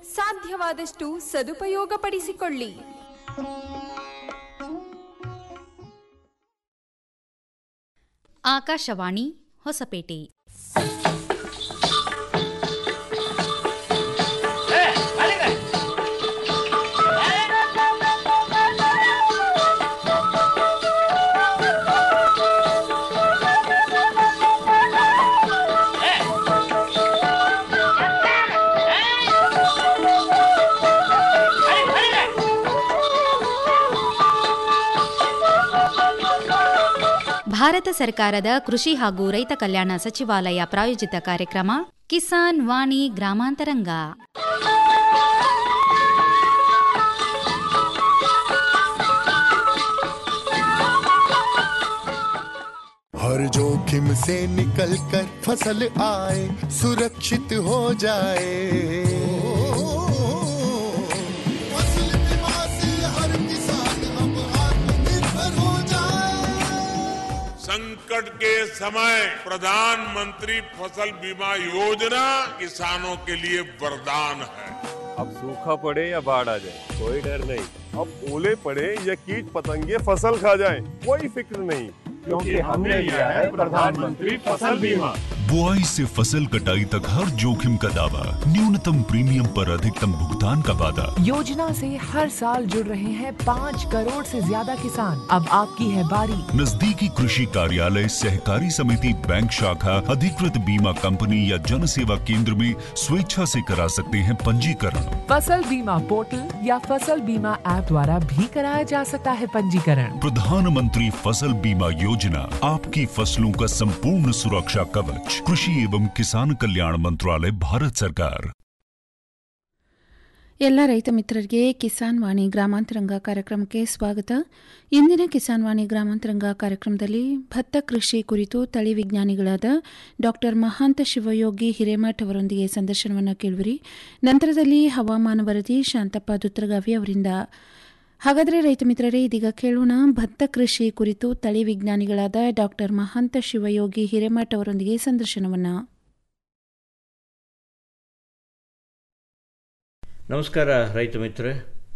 ಸಾಧ್ಯವಾದಷ್ಟು ಸದುಪಯೋಗಪಡಿಸಿಕೊಳ್ಳಿ ಆಕಾಶವಾಣಿ ಹೊಸಪೇಟೆ ಭಾರತ ಸರ್ಕಾರದ ಕೃಷಿ ಹಾಗೂ ರೈತ ಕಲ್ಯಾಣ ಸಚಿವಾಲಯ ಪ್ರಾಯೋಜಿತ ಕಾರ್ಯಕ್ರಮ ಕಿಸಾನ್ ವಾಣಿ ಗ್ರಾಮಾಂತರಂಗ हर जोखिम से निकल कर फसल आए सुरक्षित हो जाए फसल बीमा से हर किसान अब आत्मनिर्भर हो जाए संकट के समय प्रधानमंत्री फसल बीमा योजना किसानों के लिए वरदान है अब सूखा पड़े या बाढ़ आ जाए कोई डर नहीं अब ओले पड़े या कीट पतंगे फसल खा जाए कोई फिक्र नहीं क्योंकि हमने लिया है प्रधानमंत्री फसल बीमा बुआई से फसल कटाई तक हर जोखिम का दावा न्यूनतम प्रीमियम पर अधिकतम भुगतान का वादा योजना से हर साल जुड़ रहे हैं पाँच करोड़ से ज्यादा किसान अब आपकी है बारी नजदीकी कृषि कार्यालय सहकारी समिति बैंक शाखा अधिकृत बीमा कंपनी या जन सेवा केंद्र में स्वेच्छा से करा सकते हैं पंजीकरण फसल बीमा पोर्टल या फसल बीमा ऐप द्वारा भी कराया जा सकता है पंजीकरण प्रधानमंत्री फसल बीमा योजना आपकी फसलों का संपूर्ण सुरक्षा कवच कृषि एवं किसान कल्याण मंत्रालय भारत सरकार ಎಲ್ಲ ರೈತ ಮಿತ್ರರಿಗೆ ಕಿಸಾನ್ ವಾಣಿ ಗ್ರಾಮಾಂತರಂಗ ಕಾರ್ಯಕ್ರಮಕ್ಕೆ ಸ್ವಾಗತ ಇಂದಿನ ಕಿಸಾನ್ ವಾಣಿ ಗ್ರಾಮಾಂತರಂಗ ಕಾರ್ಯಕ್ರಮದಲ್ಲಿ ಭತ್ತ ಕೃಷಿ ಕುರಿತು ತಳಿ ವಿಜ್ಞಾನಿಗಳಾದ ಡಾಕ್ಟರ್ ಮಹಾಂತ ಶಿವಯೋಗಿ ಹಿರೇಮಠ್ ಅವರೊಂದಿಗೆ ಸಂದರ್ಶನವನ್ನು ಕೇಳುವಿರಿ ನಂತರದಲ್ಲಿ ಹವಾಮಾನ ವರದಿ ಶಾಂತಪ್ಪ ದುತ್ರಗಾವಿ ಅವರಿಂದ ಹಾಗಾದರೆ ರೈತ ಮಿತ್ರರೇ ಇದೀಗ ಕೇಳೋಣ ಭತ್ತ ಕೃಷಿ ಕುರಿತು ತಳಿ ವಿಜ್ಞಾನಿಗಳಾದ ಡಾಕ್ಟರ್ ಮಹಾಂತ ಶಿವಯೋಗಿ ಹಿರೇಮಠ್ ಅವರೊಂದಿಗೆ ಸಂದರ್ಶನವನ್ನು ನಮಸ್ಕಾರ ರೈತ ಮಿತ್ರರೆ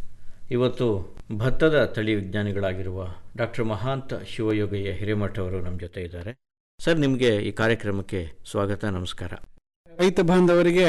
ಇವತ್ತು ಭತ್ತದ ತಳಿ ವಿಜ್ಞಾನಿಗಳಾಗಿರುವ ಡಾಕ್ಟರ್ ಮಹಾಂತ ಶಿವಯೋಗಯ್ಯ ಹಿರೇಮಠ ಅವರು ನಮ್ಮ ಜೊತೆ ಇದ್ದಾರೆ ಸರ್ ನಿಮಗೆ ಈ ಕಾರ್ಯಕ್ರಮಕ್ಕೆ ಸ್ವಾಗತ ನಮಸ್ಕಾರ ರೈತ ಬಾಂಧವರಿಗೆ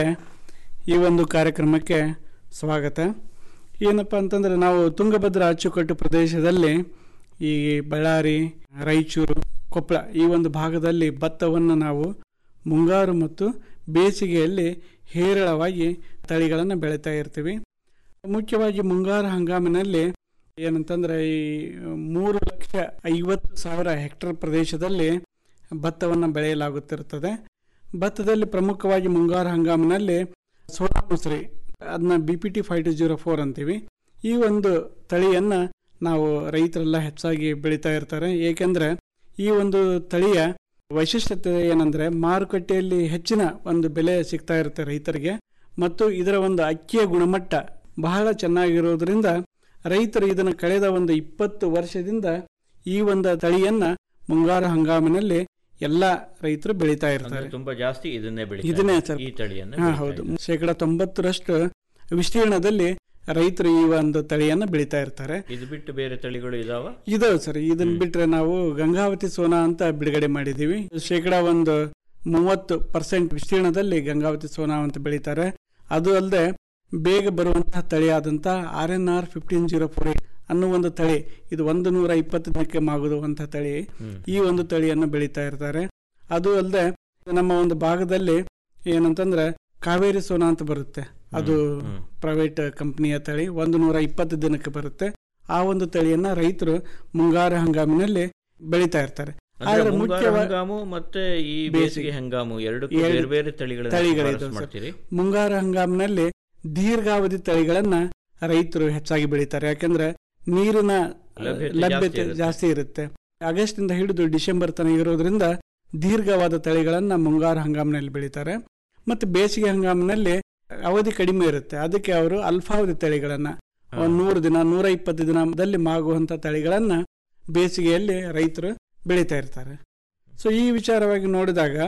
ಈ ಒಂದು ಕಾರ್ಯಕ್ರಮಕ್ಕೆ ಸ್ವಾಗತ ಏನಪ್ಪ ಅಂತಂದರೆ ನಾವು ತುಂಗಭದ್ರಾ ಅಚ್ಚುಕಟ್ಟು ಪ್ರದೇಶದಲ್ಲಿ ಈ ಬಳ್ಳಾರಿ ರಾಯಚೂರು ಕೊಪ್ಪಳ ಈ ಒಂದು ಭಾಗದಲ್ಲಿ ಭತ್ತವನ್ನು ನಾವು ಮುಂಗಾರು ಮತ್ತು ಬೇಸಿಗೆಯಲ್ಲಿ ಹೇರಳವಾಗಿ ತಳಿಗಳನ್ನು ಬೆಳೀತಾ ಇರ್ತೀವಿ ಮುಖ್ಯವಾಗಿ ಮುಂಗಾರು ಹಂಗಾಮಿನಲ್ಲಿ ಏನಂತಂದರೆ ಈ ಮೂರು ಲಕ್ಷ ಐವತ್ತು ಸಾವಿರ ಹೆಕ್ಟರ್ ಪ್ರದೇಶದಲ್ಲಿ ಭತ್ತವನ್ನು ಬೆಳೆಯಲಾಗುತ್ತಿರುತ್ತದೆ ಭತ್ತದಲ್ಲಿ ಪ್ರಮುಖವಾಗಿ ಮುಂಗಾರು ಹಂಗಾಮಿನಲ್ಲಿ ಸೋನಾ ಮುಸ್ರಿ ಅದನ್ನ B P T five two zero four ಅಂತೀವಿ ಈ ಒಂದು ತಳಿಯನ್ನು ನಾವು ರೈತರೆಲ್ಲ ಹೆಚ್ಚಾಗಿ ಬೆಳೀತಾ ಇರ್ತಾರೆ ಏಕೆಂದರೆ ಈ ಒಂದು ತಳಿಯ ವೈಶಿಷ್ಟ್ಯತೆ ಏನಂದರೆ ಮಾರುಕಟ್ಟೆಯಲ್ಲಿ ಹೆಚ್ಚಿನ ಒಂದು ಬೆಲೆ ಸಿಗ್ತಾ ಇರುತ್ತೆ ರೈತರಿಗೆ ಮತ್ತು ಇದರ ಒಂದು ಅಕ್ಕಿಯ ಗುಣಮಟ್ಟ ಬಹಳ ಚೆನ್ನಾಗಿರೋದ್ರಿಂದ ರೈತರು ಇದನ್ನು ಕಳೆದ ಒಂದು ಇಪ್ಪತ್ತು ವರ್ಷದಿಂದ ಈ ಒಂದು ತಳಿಯನ್ನು ಮುಂಗಾರು ಹಂಗಾಮಿನಲ್ಲಿ ಎಲ್ಲ ರೈತರು ಬೆಳೀತಾ ಅಂದ್ರೆ ಇರ್ತಾರೆ ತುಂಬಾ ಜಾಸ್ತಿ ಇದನ್ನೇ ಬೆಳೀತಾರೆ. ಇದನ್ನೇ ಸರ್ ಈ ತಳಿಯನ್ನು ಹಾ ಬೆಳೀತಾ ಹೌದು ಇದ್ದಾರೆ. ಶೇಕಡ ತೊಂಬತ್ತರಷ್ಟು ವಿಸ್ತೀರ್ಣದಲ್ಲಿ ರೈತರು ಈ ಒಂದು ತಳಿಯನ್ನು ಬೆಳೀತಾ ಇರ್ತಾರೆ ಇದು ಬಿಟ್ಟು ಬೇರೆ ತಳಿಗಳು ಇದಾವ ಇದಾವೆ ಸರ್ ಇದನ್ನ ಬಿಟ್ರೆ ನಾವು ಗಂಗಾವತಿ ಸೋನಾ ಅಂತ ಬಿಡುಗಡೆ ಮಾಡಿದೀವಿ ಶೇಕಡ ಒಂದು ಮೂವತ್ತು ಪರ್ಸೆಂಟ್ ವಿಸ್ತೀರ್ಣದಲ್ಲಿ ಗಂಗಾವತಿ ಸೋನಾ ಅಂತ ಬೆಳೀತಾರೆ ಅದು ಅಲ್ಲದೆ ಬೇಗ ಬರುವಂತಹ ತಳಿಯಾದಂಥ R N R fifteen zero four eight ಅನ್ನೋ ಒಂದು ತಳಿ ಇದು ಒಂದು ನೂರ ಇಪ್ಪತ್ತು ದಿನಕ್ಕೆ ಮಾಗುವಂತಹ ತಳಿ ಈ ಒಂದು ತಳಿಯನ್ನು ಬೆಳೀತಾ ಇರ್ತಾರೆ ಅದು ಅಲ್ಲದೆ ನಮ್ಮ ಒಂದು ಭಾಗದಲ್ಲಿ ಏನಂತಂದ್ರೆ ಕಾವೇರಿ ಸೋನಾ ಅಂತ ಬರುತ್ತೆ ಅದು ಪ್ರೈವೇಟ್ ಕಂಪನಿಯ ತಳಿ ಒಂದು ನೂರ ಇಪ್ಪತ್ತು ದಿನಕ್ಕೆ ಬರುತ್ತೆ ಆ ಒಂದು ತಳಿಯನ್ನ ರೈತರು ಮುಂಗಾರು ಹಂಗಾಮಿನಲ್ಲಿ ಬೆಳೀತಾ ಇರ್ತಾರೆ ಅಂದ್ರೆ ಆದ್ರೆ ಮುಂಗಾರು ಮುಖ್ಯವಾಗಿ ಹಂಗಾಮು ಮತ್ತೆ ಈ ಬೇಸಿಗೆ ಹಂಗಾಮು ಎರಡಕ್ಕೂ ಎರಡು ಬೇರೆ ಬೇರೆ ತಳಿಗಳನ್ನ ತಳಿಗಳಿದಾವೆ ಶಿಫಾರಸು ಸರ್. ಮಾಡ್ತೀರಿ ಮುಂಗಾರು ಹಂಗಾಮಿನಲ್ಲಿ ದೀರ್ಘಾವಧಿ ತಳಿಗಳನ್ನ ರೈತರು ಹೆಚ್ಚಾಗಿ ಬೆಳೀತಾರೆ ಯಾಕಂದ್ರೆ ನೀರಿನ ಲಭ್ಯತೆ ಲಭ್ಯತೆ ಜಾಸ್ತಿ ಜಾಸ್ತಿ ಇರುತ್ತೆ ಆಗಸ್ಟ್ ಇಂದ ಹಿಡಿದು ಡಿಸೆಂಬರ್ ತನಕ ಇರೋದ್ರಿಂದ ದೀರ್ಘವಾದ ತಳಿಗಳನ್ನ ಮುಂಗಾರು ಹಂಗಾಮಿನಲ್ಲಿ ಬೆಳೀತಾರೆ ಮತ್ತು ಬೇಸಿಗೆ ಹಂಗಾಮಿನಲ್ಲಿ ಅವಧಿ ಕಡಿಮೆ ಇರುತ್ತೆ ಅದಕ್ಕೆ ಅವರು ಅಲ್ಪಾವಧಿ ತಳಿಗಳನ್ನ ಒಂದು ನೂರು ದಿನ ನೂರ ಇಪ್ಪತ್ತು ದಿನದಲ್ಲಿ ಮಾಗುವಂತ ತಳಿಗಳನ್ನ ಬೇಸಿಗೆಯಲ್ಲಿ ರೈತರು ಬೆಳೀತಾ ಇರ್ತಾರೆ ಸೊ ಈ ವಿಚಾರವಾಗಿ ನೋಡಿದಾಗ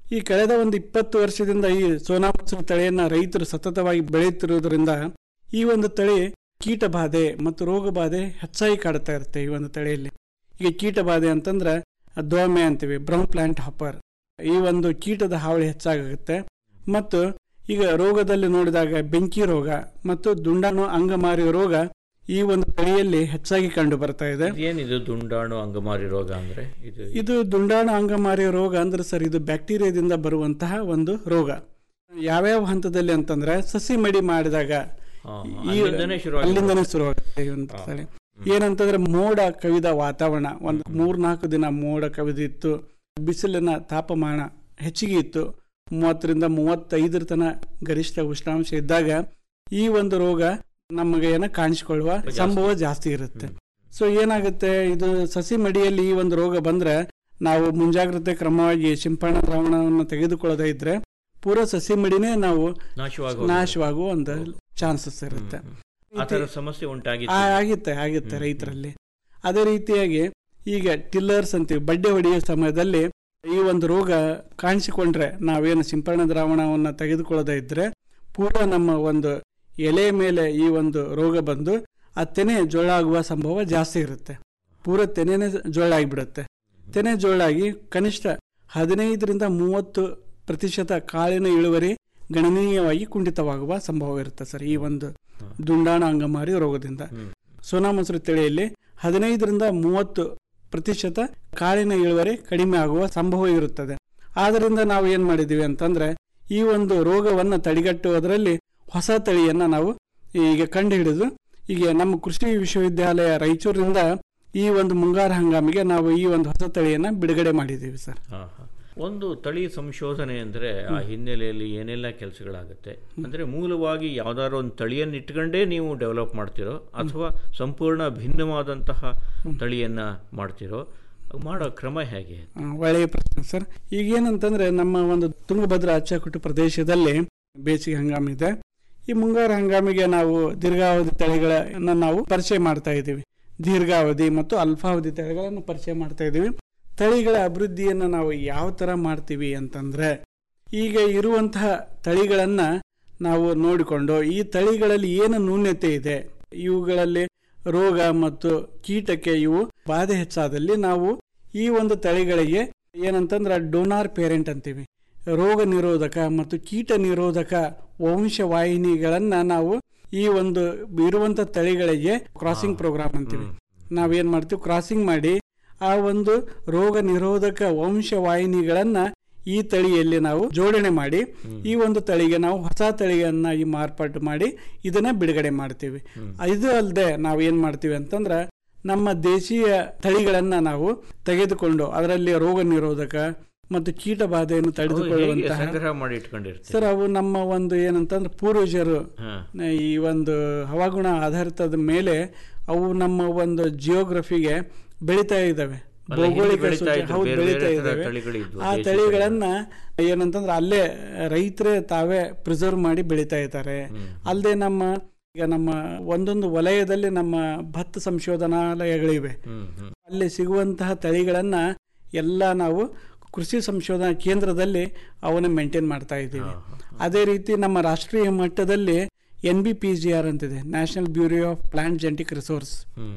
ಈ ಕಳೆದ ಒಂದು ಇಪ್ಪತ್ತು ವರ್ಷದಿಂದ ಈ ಸೋನಾ ಮಸೂರಿ ತಳಿಯನ್ನ ರೈತರು ಸತತವಾಗಿ ಬೆಳೆಯುತ್ತಿರುವುದರಿಂದ ಈ ಒಂದು ತಳಿ ಕೀಟ ಬಾಧೆ ಮತ್ತು ರೋಗ ಬಾಧೆ ಹೆಚ್ಚಾಗಿ ಕಾಡುತ್ತಾ ಇರುತ್ತೆ ಈ ಒಂದು ತಳಿಯಲ್ಲಿ ಈಗ ಕೀಟ ಬಾಧೆ ಅಂತಂದ್ರೆ ದೋಮೆ ಅಂತೀವಿ ಬ್ರೌನ್ ಪ್ಲಾಂಟ್ ಹಾಪರ್ ಈ ಒಂದು ಕೀಟದ ಹಾವಳಿ ಹೆಚ್ಚಾಗುತ್ತೆ ಮತ್ತು ಈಗ ರೋಗದಲ್ಲಿ ನೋಡಿದಾಗ ಬೆಂಕಿ ರೋಗ ಮತ್ತು ದುಂಡಾಣು ಅಂಗಮಾರಿ ರೋಗ ಈ ಒಂದು ತಳಿಯಲ್ಲಿ ಹೆಚ್ಚಾಗಿ ಕಂಡು ಬರ್ತಾ ಇದೆ ಏನಿದು ದುಂಡಾಣು ಅಂಗಮಾರಿ ರೋಗ ಅಂದ್ರೆ ಇದು ಇದು ದುಂಡಾಣು ಅಂಗಮಾರಿ ರೋಗ ಅಂದ್ರೆ ಸರ್ ಇದು ಬ್ಯಾಕ್ಟೀರಿಯಾದಿಂದ ಬರುವಂತಹ ಒಂದು ರೋಗ ಯಾವ್ಯಾವ ಹಂತದಲ್ಲಿ ಅಂತಂದ್ರೆ ಸಸಿ ಮಡಿ ಮಾಡಿದಾಗ ಹಾ, ಈ- ಅಲ್ಲಿಂದನೇ ಶುರುವಾಗಿ ಅಲ್ಲಿಂದನೇ ಶುರುವಾಗುತ್ತೆ ಈ ಒಂದು ತಳಿ ಏನಂತಂದ್ರೆ ಮೋಡ ಕವಿದ ವಾತಾವರಣ ಒಂದು ಮೂರ್ನಾಲ್ಕು ದಿನ ಮೋಡ ಕವಿದಿತ್ತು ಬಿಸಿಲಿನ ತಾಪಮಾನ ಹೆಚ್ಚಿಗೆ ಇತ್ತು ಮೂವತ್ತರಿಂದ ಮೂವತ್ತೈದರ ತನ ಗರಿಷ್ಠ ಉಷ್ಣಾಂಶ ಇದ್ದಾಗ ಈ ಒಂದು ರೋಗ ನಮಗೆ ಏನ ಕಾಣಿಸಿಕೊಳ್ಳುವ ಸಂಭವ ಜಾಸ್ತಿ ಇರುತ್ತೆ ಸೊ ಏನಾಗುತ್ತೆ ಇದು ಸಸಿ ಮಡಿಯಲ್ಲಿ ಈ ಒಂದು ರೋಗ ಬಂದ್ರೆ ನಾವು ಮುಂಜಾಗ್ರತೆ ಕ್ರಮವಾಗಿ ಸಿಂಪರಣಾ ದ್ರಾವಣವನ್ನು ತೆಗೆದುಕೊಳ್ಳದೇ ಇದ್ರೆ ಪೂರ ಸಸಿ ಮಡಿನೇ ನಾವು ನಾಶವಾಗುವ ನಾಶವಾಗುವ ಒಂದು ಚಾನ್ಸಸ್ ಇರುತ್ತೆ ಆ ಥರ ಸಮಸ್ಯೆ ಉಂಟಾಗಿತ್ತು ಆ- ಆಗುತ್ತೆ ಆಗುತ್ತೆ ರೈತರಲ್ಲಿ ಅದೇ ರೀತಿಯಾಗಿ ಈಗ ಟಿಲ್ಲರ್ಸ್ ಅಂತೀವಿ ಬಡ್ಡೆ ಹೊಡೆಯುವ ಸಮಯದಲ್ಲಿ ಈ ಒಂದು ರೋಗ ಕಾಣಿಸಿಕೊಂಡ್ರೆ ನಾವೇನು ಸಿಂಪರಣಾ ದ್ರಾವಣವನ್ನು ತೆಗೆದುಕೊಳ್ಳದೆ ಇದ್ರೆ ಪೂರ ನಮ್ಮ ಒಂದು ಎಲೆ ಮೇಲೆ ಈ ಒಂದು ರೋಗ ಬಂದು ಆ ತೆನೆ ಜೋಳಾಗುವ ಸಂಭವ ಜಾಸ್ತಿ ಇರುತ್ತೆ ಪೂರ ತೆನೆನೇ ಜೋಳಾಗಿಬಿಡುತ್ತೆ ತೆನೆ ಜೋಳಾಗಿ ಕನಿಷ್ಠ ಹದಿನೈದರಿಂದ ಮೂವತ್ತು ಪ್ರತಿಶತ ಕಾಳಿನ ಇಳುವರಿ ಗಣನೀಯವಾಗಿ ಕುಂಠಿತವಾಗುವ ಸಂಭವ ಇರುತ್ತೆ ಸರ್ ಈ ಒಂದು ದುಂಡಾಣು ಅಂಗಮಾರಿ ರೋಗದಿಂದ ಸೋನಾ ಮಸೂರಿ ತಳಿಯಲ್ಲಿ ಹದಿನೈದರಿಂದ ಮೂವತ್ತು ಪ್ರತಿಶತ ಕಾಳಿನ ಇಳುವರಿ ಕಡಿಮೆ ಆಗುವ ಸಂಭವ ಇರುತ್ತದೆ ಆದ್ದರಿಂದ ನಾವು ಏನ್ ಮಾಡಿದೀವಿ ಅಂತಂದ್ರೆ ಈ ಒಂದು ರೋಗವನ್ನು ತಡೆಗಟ್ಟುವುದರಲ್ಲಿ ಹೊಸ ತಳಿಯನ್ನ ನಾವು ಈಗ ಕಂಡು ಹಿಡಿದು ಈಗ ನಮ್ಮ ಕೃಷಿ ವಿಶ್ವವಿದ್ಯಾಲಯ ರಾಯಚೂರಿನಿಂದ ಈ ಒಂದು ಮುಂಗಾರು ಹಂಗಾಮಿಗೆ ನಾವು ಈ ಒಂದು ಹೊಸ ತಳಿಯನ್ನ ಬಿಡುಗಡೆ ಮಾಡಿದ್ದೀವಿ ಸರ್ ಹಾ, ಹಾ. ಒಂದು ತಳಿ ಸಂಶೋಧನೆ ಅಂದ್ರೆ ಆ ಹಿನ್ನೆಲೆಯಲ್ಲಿ ಏನೆಲ್ಲ ಕೆಲಸಗಳಾಗುತ್ತೆ ಅಂದ್ರೆ ಮೂಲವಾಗಿ ಯಾವ್ದಾದ್ರು ಒಂದು ತಳಿಯನ್ನು ಇಟ್ಕೊಂಡೇ ನೀವು ಡೆವಲಪ್ ಮಾಡ್ತಿರೋ ಅಥವಾ ಸಂಪೂರ್ಣ ಭಿನ್ನವಾದಂತಹ ತಳಿಯನ್ನ ಮಾಡ್ತಿರೋ ಮಾಡೋ ಕ್ರಮ ಹೇಗೆ ಆ, ಒಳ್ಳೆಯ ಪ್ರಶ್ನೆ ಸರ್ ಈಗ ಏನಂತಂದ್ರೆ ನಮ್ಮ ಒಂದು ತುಂಗಭದ್ರಾ ಅಚ್ಚಕಟ್ಟು ಪ್ರದೇಶದಲ್ಲಿ ಬೇಸಿಗೆ ಹಂಗಾಮ ಇದೆ ಈ ಮುಂಗಾರು ಹಂಗಾಮಿಗೆ ನಾವು ದೀರ್ಘಾವಧಿ ತಳಿಗಳನ್ನ ನಾವು ಪರಿಚಯ ಮಾಡ್ತಾ ಇದ್ದೀವಿ ದೀರ್ಘಾವಧಿ ಮತ್ತು ಅಲ್ಪಾವಧಿ ತಳಿಗಳನ್ನು ಪರಿಚಯ ಮಾಡ್ತಾ ಇದ್ದೀವಿ ತಳಿಗಳ ಅಭಿವೃದ್ಧಿಯನ್ನು ನಾವು ಯಾವ ತರ ಮಾಡ್ತೀವಿ ಅಂತಂದ್ರೆ ಈಗ ಇರುವಂತಹ ತಳಿಗಳನ್ನ ನಾವು ನೋಡಿಕೊಂಡು ಈ ತಳಿಗಳಲ್ಲಿ ಏನು ನ್ಯೂನ್ಯತೆ ಇದೆ ಇವುಗಳಲ್ಲಿ ರೋಗ ಮತ್ತು ಕೀಟಕ್ಕೆ ಇವು ಬಾಧೆ ಹೆಚ್ಚಾದಲ್ಲಿ ನಾವು ಈ ಒಂದು ತಳಿಗಳಿಗೆ ಏನಂತಂದ್ರೆ ಡೋನಾರ್ ಪೇರೆಂಟ್ ಅಂತೀವಿ ರೋಗ ನಿರೋಧಕ ಮತ್ತು ಕೀಟ ನಿರೋಧಕ ವಂಶವಾಹಿನಿಗಳನ್ನ ನಾವು ಈ ಒಂದು ಇರುವಂತ ತಳಿಗಳಿಗೆ ಕ್ರಾಸಿಂಗ್ ಪ್ರೋಗ್ರಾಮ್ ಅಂತೀವಿ ನಾವೇನ್ ಮಾಡ್ತೀವಿ ಕ್ರಾಸಿಂಗ್ ಮಾಡಿ ಆ ಒಂದು ರೋಗ ನಿರೋಧಕ ವಂಶವಾಹಿನಿಗಳನ್ನ ಈ ತಳಿಯಲ್ಲಿ ನಾವು ಜೋಡಣೆ ಮಾಡಿ ಈ ಒಂದು ತಳಿಗೆ ನಾವು ಹೊಸ ತಳಿಯನ್ನಾಗಿ ಮಾರ್ಪಾಟು ಮಾಡಿ ಇದನ್ನ ಬಿಡುಗಡೆ ಮಾಡ್ತೀವಿ ಇದು ಅಲ್ಲದೆ ನಾವು ಏನ್ ಮಾಡ್ತೀವಿ ಅಂತಂದ್ರ ನಮ್ಮ ದೇಶೀಯ ತಳಿಗಳನ್ನ ನಾವು ತೆಗೆದುಕೊಂಡು ಅದರಲ್ಲಿ ರೋಗ ನಿರೋಧಕ ಮತ್ತು ಕೀಟ ಬಾಧೆಯನ್ನು ಹೇಗೆ ತಡೆದುಕೊಳ್ಳುವಂತಹ ಸಂಗ್ರಹ ಮಾಡಿ ಇಟ್ಕೊಂಡಿರ್ತೀವಿ ಸರ್ ಅವು ನಮ್ಮ ಒಂದು ಏನಂತಂದ್ರೆ ಪೂರ್ವಜರು ಹಾ. ಈ ಒಂದು ಹವಾಗುಣ ಆಧಾರಿತದ ಮೇಲೆ ಅವು ನಮ್ಮ ಒಂದು ಜಿಯೋಗ್ರಫಿಗೆ ಬೆಳೀತಾ ಇದ್ದಾವೆ ಅಲ್ಲ, ಹಿಂದೆ ಭೌಗೋಳಿಕ ಬೆಳೀತಾ ಸೂಚಿ- ಇದ್ರು, ಹೌದು ಬೇರೆ ಬೆಳೀತಾ ಬೇರೆ ಥರ ಇದ್ದಾವೆ ತಳಿಗಳಿದ್ವು, ಆ ದೇಶಿ ತಳಿಗಳನ್ನ ಏನಂತಂದ್ರೆ ಅಲ್ಲೇ ರೈತರೇ ತಾವೇ ಪ್ರಿಸರ್ವ್ ಮಾಡಿ ಬೆಳೀತಾ ಇದ್ದಾರೆ ಅಲ್ಲದೆ ನಮ್ಮ ಈಗ ನಮ್ಮ ಒಂದೊಂದು ವಲಯದಲ್ಲಿ ನಮ್ಮ ಭತ್ತ ಸಂಶೋಧನಾಲಯಗಳಿವೆ ಅಲ್ಲಿ ಸಿಗುವಂತಹ ತಳಿಗಳನ್ನ ಎಲ್ಲ ನಾವು ಕೃಷಿ ಸಂಶೋಧನಾ ಕೇಂದ್ರದಲ್ಲಿ ಅವನ್ನ ಮೇಂಟೈನ್ ಮಾಡ್ತಾ ಇದ್ದೀವಿ ಅದೇ ರೀತಿ ನಮ್ಮ ರಾಷ್ಟ್ರೀಯ ಮಟ್ಟದಲ್ಲಿ N B P G R ಅಂತಿದೆ national bureau of plant genetic resource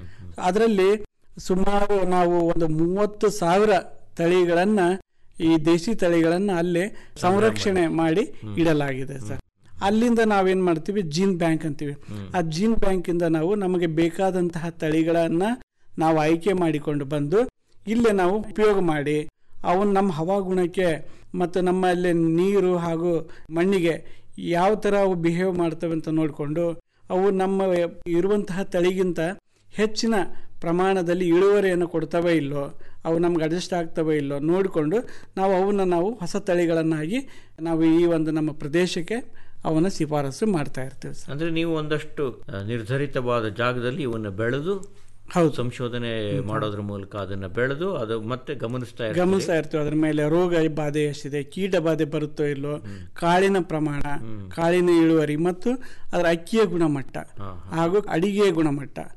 ಅದರಲ್ಲಿ ಸುಮಾರು ನಾವು ಒಂದು ಮೂವತ್ತು ಸಾವಿರ ತಳಿಗಳನ್ನ ಈ ದೇಸಿ ತಳಿಗಳನ್ನ ಅಲ್ಲಿ ಸಂರಕ್ಷಣೆ ಮಾಡಿ ಇಡಲಾಗಿದೆ ಸರ್ ಅಲ್ಲಿಂದ ನಾವೇನ್ ಮಾಡ್ತೀವಿ ಜೀನ್ ಬ್ಯಾಂಕ್ ಅಂತೀವಿ ಆ ಜೀನ್ ಬ್ಯಾಂಕ್ ಇಂದ ನಾವು ನಮಗೆ ಬೇಕಾದಂತಹ ತಳಿಗಳನ್ನ ನಾವು ಆಯ್ಕೆ ಮಾಡಿಕೊಂಡು ಬಂದು ಇಲ್ಲೇ ನಾವು ಉಪಯೋಗ ಮಾಡಿ ಅವನ್ ನಮ್ಮ ಹವಾಗುಣಕ್ಕೆ ಮತ್ತು ನಮ್ಮಲ್ಲಿ ನೀರು ಹಾಗೂ ಮಣ್ಣಿಗೆ ಯಾವ ಥರ ಅವು ಬಿಹೇವ್ ಮಾಡ್ತವೆ ಅಂತ ನೋಡಿಕೊಂಡು ಅವು ನಮ್ಮ ಇರುವಂತಹ ತಳಿಗಿಂತ ಹೆಚ್ಚಿನ ಪ್ರಮಾಣದಲ್ಲಿ ಇಳುವರಿಯನ್ನು ಕೊಡ್ತವೆ ಇಲ್ಲೋ ಅವು ನಮ್ಗೆ ಅಡ್ಜಸ್ಟ್ ಆಗ್ತವೆ ಇಲ್ಲೋ ನೋಡಿಕೊಂಡು ನಾವು ಅವನ್ನ ನಾವು ಹೊಸ ತಳಿಗಳನ್ನಾಗಿ ನಾವು ಈ ಒಂದು ನಮ್ಮ ಪ್ರದೇಶಕ್ಕೆ ಅವನ್ನ ಶಿಫಾರಸು ಮಾಡ್ತಾ ಇರ್ತೀವಿ ಸರ್ ಅಂದ್ರೆ ನೀವು ಒಂದಷ್ಟು ಆ, ನಿರ್ಧರಿತವಾದ ಜಾಗದಲ್ಲಿ ಇವನ್ನ ಬೆಳೆದು ಹೌದು ಸಂಶೋಧನೆ ಮಾಡೋದ್ರ ಮೂಲಕ ಅದನ್ನ ಬೆಳೆದು ಅದು ಮತ್ತೆ ಗಮನಿಸ್ತಾ ಇರ್ತೀರಿ. ಗಮನಿಸ್ತಾ ಇರ್ತೀವಿ ಅದ್ರ ಮೇಲೆ ರೋಗ ಬಾಧೆ ಎಷ್ಟಿದೆ ಕೀಟ ಬಾಧೆ ಬರುತ್ತೋ ಇಲ್ಲೋ ಕಾಳಿನ ಪ್ರಮಾಣ ಕಾಳಿನ ಇಳುವರಿ ಮತ್ತು ಅದರ ಅಕ್ಕಿಯ ಗುಣಮಟ್ಟ ಹಾಗೂ ಅಡಿಗೆಯ ಗುಣಮಟ್ಟ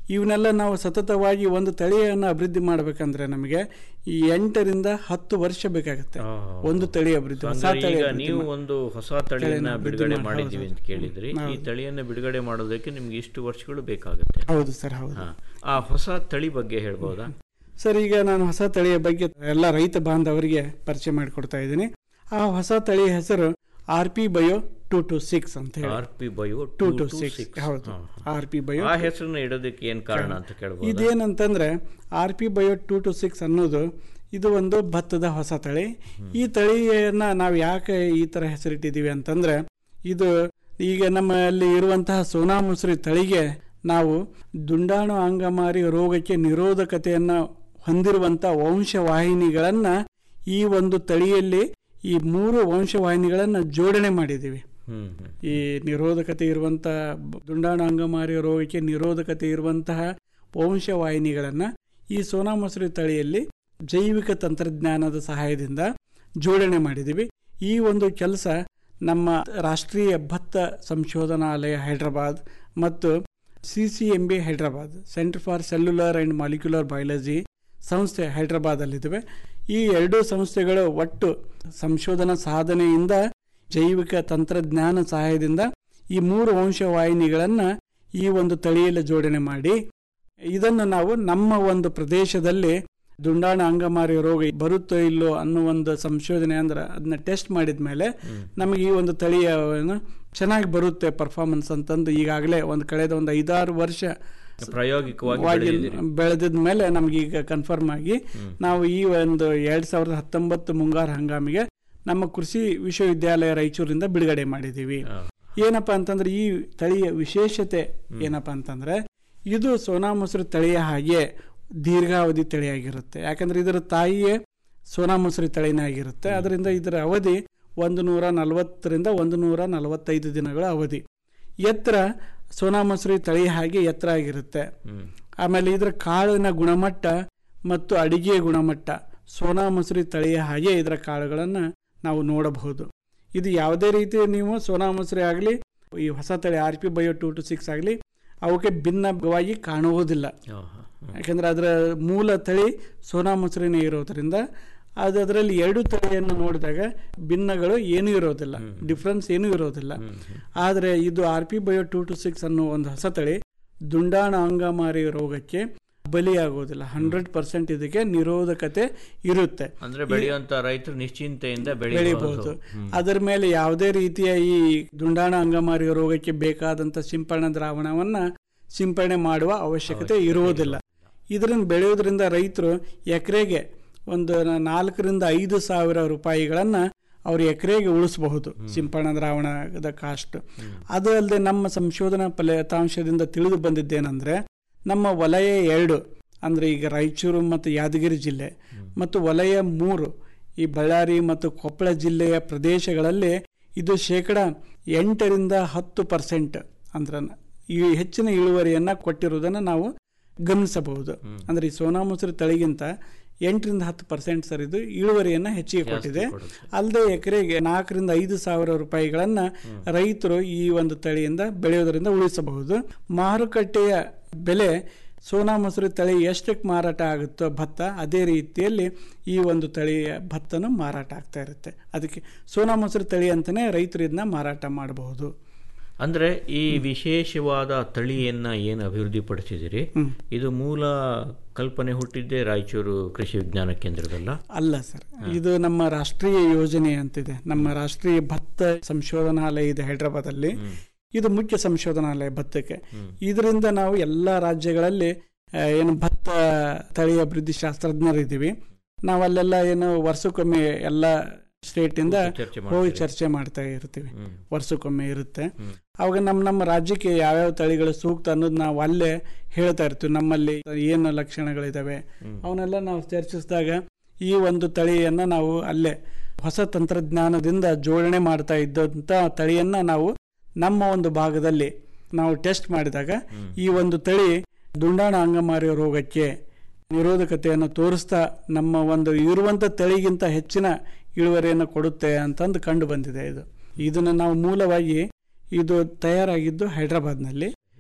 ಇವನ್ನೆಲ್ಲ ನಾವು ಸತತವಾಗಿ ಒಂದು ತಳಿಯನ್ನು ಅಭಿವೃದ್ಧಿ ಮಾಡಬೇಕಂದ್ರೆ ನಮಗೆ ಈ ಎಂಟರಿಂದ ಹತ್ತು ವರ್ಷ ಬೇಕಾಗುತ್ತೆ ಒಂದು ತಳಿ ಅಭಿವೃದ್ಧಿ ಹೊಸ ಅಂದ್ರೆ ತಳಿ ಈಗ ಅಭಿವೃದ್ಧಿ ನೀವು ಮಾಡಿ. ಒಂದು ಹೊಸ ತಳಿಯನ್ನ ತಳಿಯನ್ನ ಅಭಿವೃದ್ಧಿ ಬಿಡುಗಡೆ ಮಾಡಿ- ಮಾಡಿದ್ದೀವಿ ಹೌದು. ಅಂತ ಕೇಳಿದ್ರಿ ಈ ಹೌದು. ತಳಿಯನ್ನ ಬಿಡುಗಡೆ ಮಾಡೋದಕ್ಕೆ ನಿಮ್ಗೆ ಇಷ್ಟು ವರ್ಷಗಳು ಬೇಕಾಗುತ್ತೆ ಹೌದು ಸರ್ ಹೌದು ಹಾ. ಆ ಹೊಸ ತಳಿ ಬಗ್ಗೆ ಹೇಳ್ಬೋದಾ ಸರ್ ಈಗ ನಾನು ಹೊಸ ತಳಿಯ ಬಗ್ಗೆ ಎಲ್ಲ ರೈತ ಬಾಂಧವರಿಗೆ ಪರಿಚಯ ಮಾಡಿಕೊಡ್ತಾ ಇದ್ದೀನಿ ಆ ಹೊಸ ತಳಿಯ ಹೆಸರು R P bio two two six ಅಂತ ಹೇಳಿ R P bio two two six ಹೌದು ಆರ್ ಪಿ ಬಯೋ ಆ ಹೆಸರನ್ನ ಇಡೋದಕ್ಕೆ ಏನ್ ಕಾರಣ ಅಂತ ಕೇಳ್ಬೋದು ಇದೇನಂತಂದ್ರೆ R P bio two two six ಅನ್ನೋದು ಇದು ಒಂದು ಭತ್ತದ ಹೊಸ ತಳಿ ಈ ತಳಿಯನ್ನ ನಾವು ಯಾಕೆ ಈ ತರ ಹೆಸರಿಟ್ಟಿದ್ದೀವಿ ಅಂತಂದ್ರೆ ಇದು ಈಗ ನಮ್ಮಲ್ಲಿ ಇರುವಂತಹ ಸೋನಾ ಮುಸ್ರಿ ತಳಿಗೆ ನಾವು ದುಂಡಾಣು ಅಂಗಮಾರಿ ರೋಗಕ್ಕೆ ನಿರೋಧಕತೆಯನ್ನ ಹೊಂದಿರುವಂತ ವಂಶವಾಹಿನಿಗಳನ್ನ ಈ ಒಂದು ತಳಿಯಲ್ಲಿ ಈ ಮೂರು ವಂಶವಾಹಿನಿಗಳನ್ನ ಜೋಡಣೆ ಮಾಡಿದ್ದೀವಿ ಹ್ಮ್ ಹ್ಮ್. ಈ ನಿರೋಧಕತೆ ಇರುವಂಥ ದುಂಡಾಣು ಅಂಗಮಾರಿ ರೋಗಕ್ಕೆ ನಿರೋಧಕತೆ ಇರುವಂತಹ ವಂಶವಾಹಿನಿಗಳನ್ನು ಈ ಸೋನಾ ಮಸೂರಿ ತಳಿಯಲ್ಲಿ ಜೈವಿಕ ತಂತ್ರಜ್ಞಾನದ ಸಹಾಯದಿಂದ ಜೋಡಣೆ ಮಾಡಿದ್ದೀವಿ ಈ ಒಂದು ಕೆಲಸ ನಮ್ಮ ರಾಷ್ಟ್ರೀಯ ಭತ್ತ ಸಂಶೋಧನಾಲಯ ಹೈದರಾಬಾದ್ ಮತ್ತು C C M B Hyderabad centre for cellular and molecular biology ಸಂಸ್ಥೆ ಹೈದರಾಬಾದಲ್ಲಿದ್ದಾವೆ ಈ ಎರಡೂ ಸಂಸ್ಥೆಗಳು ಒಟ್ಟು ಸಂಶೋಧನಾ ಸಾಧನೆಯಿಂದ ಜೈವಿಕ ತಂತ್ರಜ್ಞಾನ ಸಹಾಯದಿಂದ ಈ ಮೂರು ವಂಶವಾಹಿನಿಗಳನ್ನು ಈ ಒಂದು ತಳಿಯಲ್ಲಿ ಜೋಡಣೆ ಮಾಡಿ ಇದನ್ನು ನಾವು ನಮ್ಮ ಒಂದು ಪ್ರದೇಶದಲ್ಲಿ ದುಂಡಾಣ ಅಂಗಮಾರಿ ರೋಗ ಬರುತ್ತೋ ಇಲ್ಲೋ ಅನ್ನೋ ಒಂದು ಸಂಶೋಧನೆ ಅಂದ್ರೆ ಅದನ್ನ ಟೆಸ್ಟ್ ಮಾಡಿದ ಮೇಲೆ ನಮಗೆ ಈ ಒಂದು ತಳಿಯ ಏನು ಚೆನ್ನಾಗಿ ಬರುತ್ತೆ ಪರ್ಫಾರ್ಮೆನ್ಸ್ ಅಂತಂದು ಈಗಾಗಲೇ ಒಂದು ಕಳೆದ ಒಂದು ಐದಾರು ವರ್ಷ ಪ್ರಾಯೋಗಿಕವಾಗಿ ವಾಗಿ ಬೆಳೆದಿದ್ದೀರಿ. ಬೆಳೆದಿದ ಮೇಲೆ ನಮ್ಗೆ ಈಗ ಕನ್ಫರ್ಮ್ ಆಗಿ ನಾವು ಈ ಒಂದು ಎರಡ್ ಸಾವಿರದ ಹತ್ತೊಂಬತ್ತು ಮುಂಗಾರು ಹಂಗಾಮಿಗೆ ನಮ್ಮ ಕೃಷಿ ವಿಶ್ವವಿದ್ಯಾಲಯ ರಾಯಚೂರಿಂದ ಬಿಡುಗಡೆ ಮಾಡಿದ್ದೀವಿ ಏನಪ್ಪಾ ಅಂತಂದ್ರೆ ಈ ತಳಿಯ ವಿಶೇಷತೆ ಏನಪ್ಪಾ ಅಂತಂದ್ರೆ ಇದು ಸೋನಾ ಮೊಸರು ತಳಿಯ ಹಾಗೆ ದೀರ್ಘಾವಧಿ ತಳಿಯಾಗಿರುತ್ತೆ ಯಾಕಂದ್ರೆ ಇದರ ತಾಯಿಯೇ ಸೋನಾ ಮೊಸರಿ ತಳಿನೇ ಆಗಿರುತ್ತೆ ಅದರಿಂದ ಇದರ ಅವಧಿ ಒಂದು ನೂರ ನಲವತ್ತರಿಂದ ಒಂದು ನೂರ ನಲವತ್ತೈದು ದಿನಗಳ ಅವಧಿ ಎತ್ತರ ಸೋನಾ ಮೊಸರಿ ತಳಿ ಹಾಗೆ ಎತ್ತರ ಆಗಿರುತ್ತೆ ಆಮೇಲೆ ಇದರ ಕಾಳಿನ ಗುಣಮಟ್ಟ ಮತ್ತು ಅಡಿಗೆಯ ಗುಣಮಟ್ಟ ಸೋನಾ ಮೊಸರಿ ತಳಿಯ ಹಾಗೆ ಇದರ ಕಾಳುಗಳನ್ನು ನಾವು ನೋಡಬಹುದು ಇದು ಯಾವುದೇ ರೀತಿ ನೀವು ಸೋನಾ ಮೊಸರಿ ಆಗಲಿ ಈ ಹೊಸ ತಳಿ R P bio two two six ಆಗಲಿ ಅವಕ್ಕೆ ಭಿನ್ನವಾಗಿ ಕಾಣುವುದಿಲ್ಲ ಯಾಕಂದ್ರೆ ಅದರ ಮೂಲ ತಳಿ ಸೋನಾ ಮೊಸರಿನೇ ಇರೋದ್ರಿಂದ ಅದು ಅದರಲ್ಲಿ ಎರಡು ತಳಿಯನ್ನು ನೋಡಿದಾಗ ಭಿನ್ನಗಳು ಏನೂ ಇರೋದಿಲ್ಲ ಡಿಫ್ರೆನ್ಸ್ ಏನೂ ಇರೋದಿಲ್ಲ ಆದರೆ ಇದು R P bio two two six ಅನ್ನೋ ಒಂದು ಹೊಸ ತಳಿ ದುಂಡಾಣ ಅಂಗಮಾರಿ ರೋಗಕ್ಕೆ ಬಲಿಯಾಗೋದಿಲ್ಲ ಹಂಡ್ರೆಡ್ ಪರ್ಸೆಂಟ್ ಇದಕ್ಕೆ ನಿರೋಧಕತೆ ಇರುತ್ತೆ ಅಂದ್ರೆ ಬೆಳೆಯುವಂತ ರೈತರು ನಿಶ್ಚಿಂತೆಯಿಂದ ಬೆಳಿಬಹುದು ಬೆಳೆಯಬಹುದು ಅದರ ಮೇಲೆ ಯಾವುದೇ ರೀತಿಯ ಈ ದುಂಡಾಣ ಅಂಗಮಾರಿ ರೋಗಕ್ಕೆ ಬೇಕಾದಂತ ಸಿಂಪರಣಾ ದ್ರಾವಣವನ್ನ ಸಿಂಪರಣೆ ಮಾಡುವ ಅವಶ್ಯಕತೆ ಇರುವುದಿಲ್ಲ ಇದರಿಂದ ಬೆಳೆಯೋದ್ರಿಂದ ರೈತರು ಎಕರೆಗೆ ಒಂದು ನ- ನಾಲ್ಕರಿಂದ ಐದು ಸಾವಿರ ರೂಪಾಯಿಗಳನ್ನ ಅವ್ರ ಎಕರೆಗೆ ಉಳಿಸಬಹುದು ಸಿಂಪರಣಾ ದ್ರಾವಣದ ಕಾಸ್ಟ್ ಅದು ಅಲ್ಲದೆ ನಮ್ಮ ಸಂಶೋಧನಾ ಫಲಿತಾಂಶದಿಂದ ತಿಳಿದು ಬಂದಿದ್ದೇನೆಂದ್ರೆ ನಮ್ಮ ವಲಯ ಎರಡು ಅಂದ್ರೆ ಈಗ ರಾಯಚೂರು ಮತ್ತು ಯಾದಗಿರಿ ಜಿಲ್ಲೆ ಮತ್ತು ವಲಯ ಮೂರು ಈ ಬಳ್ಳಾರಿ ಮತ್ತು ಕೊಪ್ಪಳ ಜಿಲ್ಲೆಯ ಪ್ರದೇಶಗಳಲ್ಲಿ ಇದು ಶೇಕಡ ಎಂಟರಿಂದ ಹತ್ತು ಪರ್ಸೆಂಟ್ ಅಂದ್ರೆ ಈ ಹೆಚ್ಚಿನ ಇಳುವರಿಯನ್ನ ಕೊಟ್ಟಿರುವುದನ್ನು ನಾವು ಗಮನಿಸಬಹುದು ಅಂದ್ರೆ ಈ ಸೋನಾ ಮೊಸರು ತಳಿಗಿಂತ ಎಂಟರಿಂದ ಹತ್ತು ಪರ್ಸೆಂಟ್ ಸರ್ ಇದು ಇಳುವರಿಯನ್ನ ಹೆಚ್ಚಿಗೆ ಕೊಟ್ಟಿದೆ ಅಲ್ಲದೆ ಎಕರೆಗೆ ನಾಲ್ಕರಿಂದ ಐದು ಸಾವಿರ ರೂಪಾಯಿಗಳನ್ನ ರೈತರು ಈ ಒಂದು ತಳಿಯಿಂದ ಬೆಳೆಯೋದರಿಂದ ಉಳಿಸಬಹುದು ಮಾರುಕಟ್ಟೆಯ ಬೆಲೆ ಸೋನಾ ಮೊಸರು ತಳಿ ಎಷ್ಟಕ್ಕೆ ಮಾರಾಟ ಆಗುತ್ತೋ ಭತ್ತ ಅದೇ ರೀತಿಯಲ್ಲಿ ಈ ಒಂದು ತಳಿಯ ಭತ್ತನೂ ಮಾರಾಟ ಆಗ್ತಾ ಇರುತ್ತೆ ಅದಕ್ಕೆ ಸೋನಾ ಮೊಸರು ತಳಿ ಅಂತಾನೆ ರೈತರು ಇದನ್ನ ಮಾರಾಟ ಮಾಡಬಹುದು ಅಂದ್ರೆ ಈ ವಿಶೇಷವಾದ ತಳಿಯನ್ನ ಏನು ಅಭಿವೃದ್ಧಿ ಪಡಿಸಿದಿರಿ ಇದು ಮೂಲ ಕಲ್ಪನೆ ಹುಟ್ಟಿದ್ದೇ ರಾಯಚೂರು ಕೃಷಿ ವಿಜ್ಞಾನ ಕೇಂದ್ರದಲ್ಲ ಅಲ್ಲ ಸರ್ ಇದು ನಮ್ಮ ರಾಷ್ಟ್ರೀಯ ಯೋಜನೆ ಅಂತಿದೆ ನಮ್ಮ ರಾಷ್ಟ್ರೀಯ ಭತ್ತ ಸಂಶೋಧನಾಲಯ ಇದೆ ಹೈದರಾಬಾದ್ ಅಲ್ಲಿ ಇದು ಮುಖ್ಯ ಸಂಶೋಧನಾಲಯ ಭತ್ತಕ್ಕೆ ಇದರಿಂದ ನಾವು ಎಲ್ಲಾ ರಾಜ್ಯಗಳಲ್ಲಿ ಆ, ಏನು ಭತ್ತ ತಳಿ ಅಭಿವೃದ್ಧಿ ಶಾಸ್ತ್ರಜ್ಞರಿದ್ದೀವಿ ನಾವು ಅಲ್ಲೆಲ್ಲ ಏನು ವರ್ಷಕ್ಕೊಮ್ಮೆ ಎಲ್ಲ ಸ್ಟೇಟ್ ಇಂದ ಚರ್ಚೆ ಹೋಗಿ ಚರ್ಚೆ ಮಾಡ್ತಾ ಇರ್ತೀವಿ ವರ್ಷಕ್ಕೊಮ್ಮೆ ಇರುತ್ತೆ ಅವಾಗ ನಮ್ಮ ನಮ್ಮ ರಾಜ್ಯಕ್ಕೆ ಯಾವ್ಯಾವ ತಳಿಗಳು ಸೂಕ್ತ ಅನ್ನೋದು ನಾವು ಅಲ್ಲೇ ಹೇಳ್ತಾ ಇರ್ತೀವಿ ನಮ್ಮಲ್ಲಿ ಏನು ಲಕ್ಷಣಗಳಿದಾವೆ ಅವನ್ನೆಲ್ಲ ನಾವು ಚರ್ಚಿಸಿದಾಗ ಈ ಒಂದು ತಳಿಯನ್ನ ನಾವು ಅಲ್ಲೇ ಹೊಸ ತಂತ್ರಜ್ಞಾನದಿಂದ ಜೋಡಣೆ ಮಾಡ್ತಾ ಇದ್ದಂತ ತಳಿಯನ್ನ ನಾವು ನಮ್ಮ ಒಂದು ಭಾಗದಲ್ಲಿ ನಾವು ಟೆಸ್ಟ್ ಮಾಡಿದಾಗ ಈ ಒಂದು ತಳಿ ದುಂಡಾಣ ಅಂಗಮಾರಿ ರೋಗಕ್ಕೆ ನಿರೋಧಕತೆಯನ್ನು ತೋರಿಸ್ತಾ ನಮ್ಮ ಒಂದು ಇರುವಂತ ತಳಿಗಿಂತ ಹೆಚ್ಚಿನ ಇಳುವರಿಯನ್ನು ಕೊಡುತ್ತೆ ಅಂತಂದು ಕಂಡು ಬಂದಿದೆ ಇದು ಇದನ್ನು ನಾವು ಮೂಲವಾಗಿ ಇದು ತಯಾರಾಗಿದ್ದು ಹೈದರಾಬಾದ್ನಲ್ಲಿ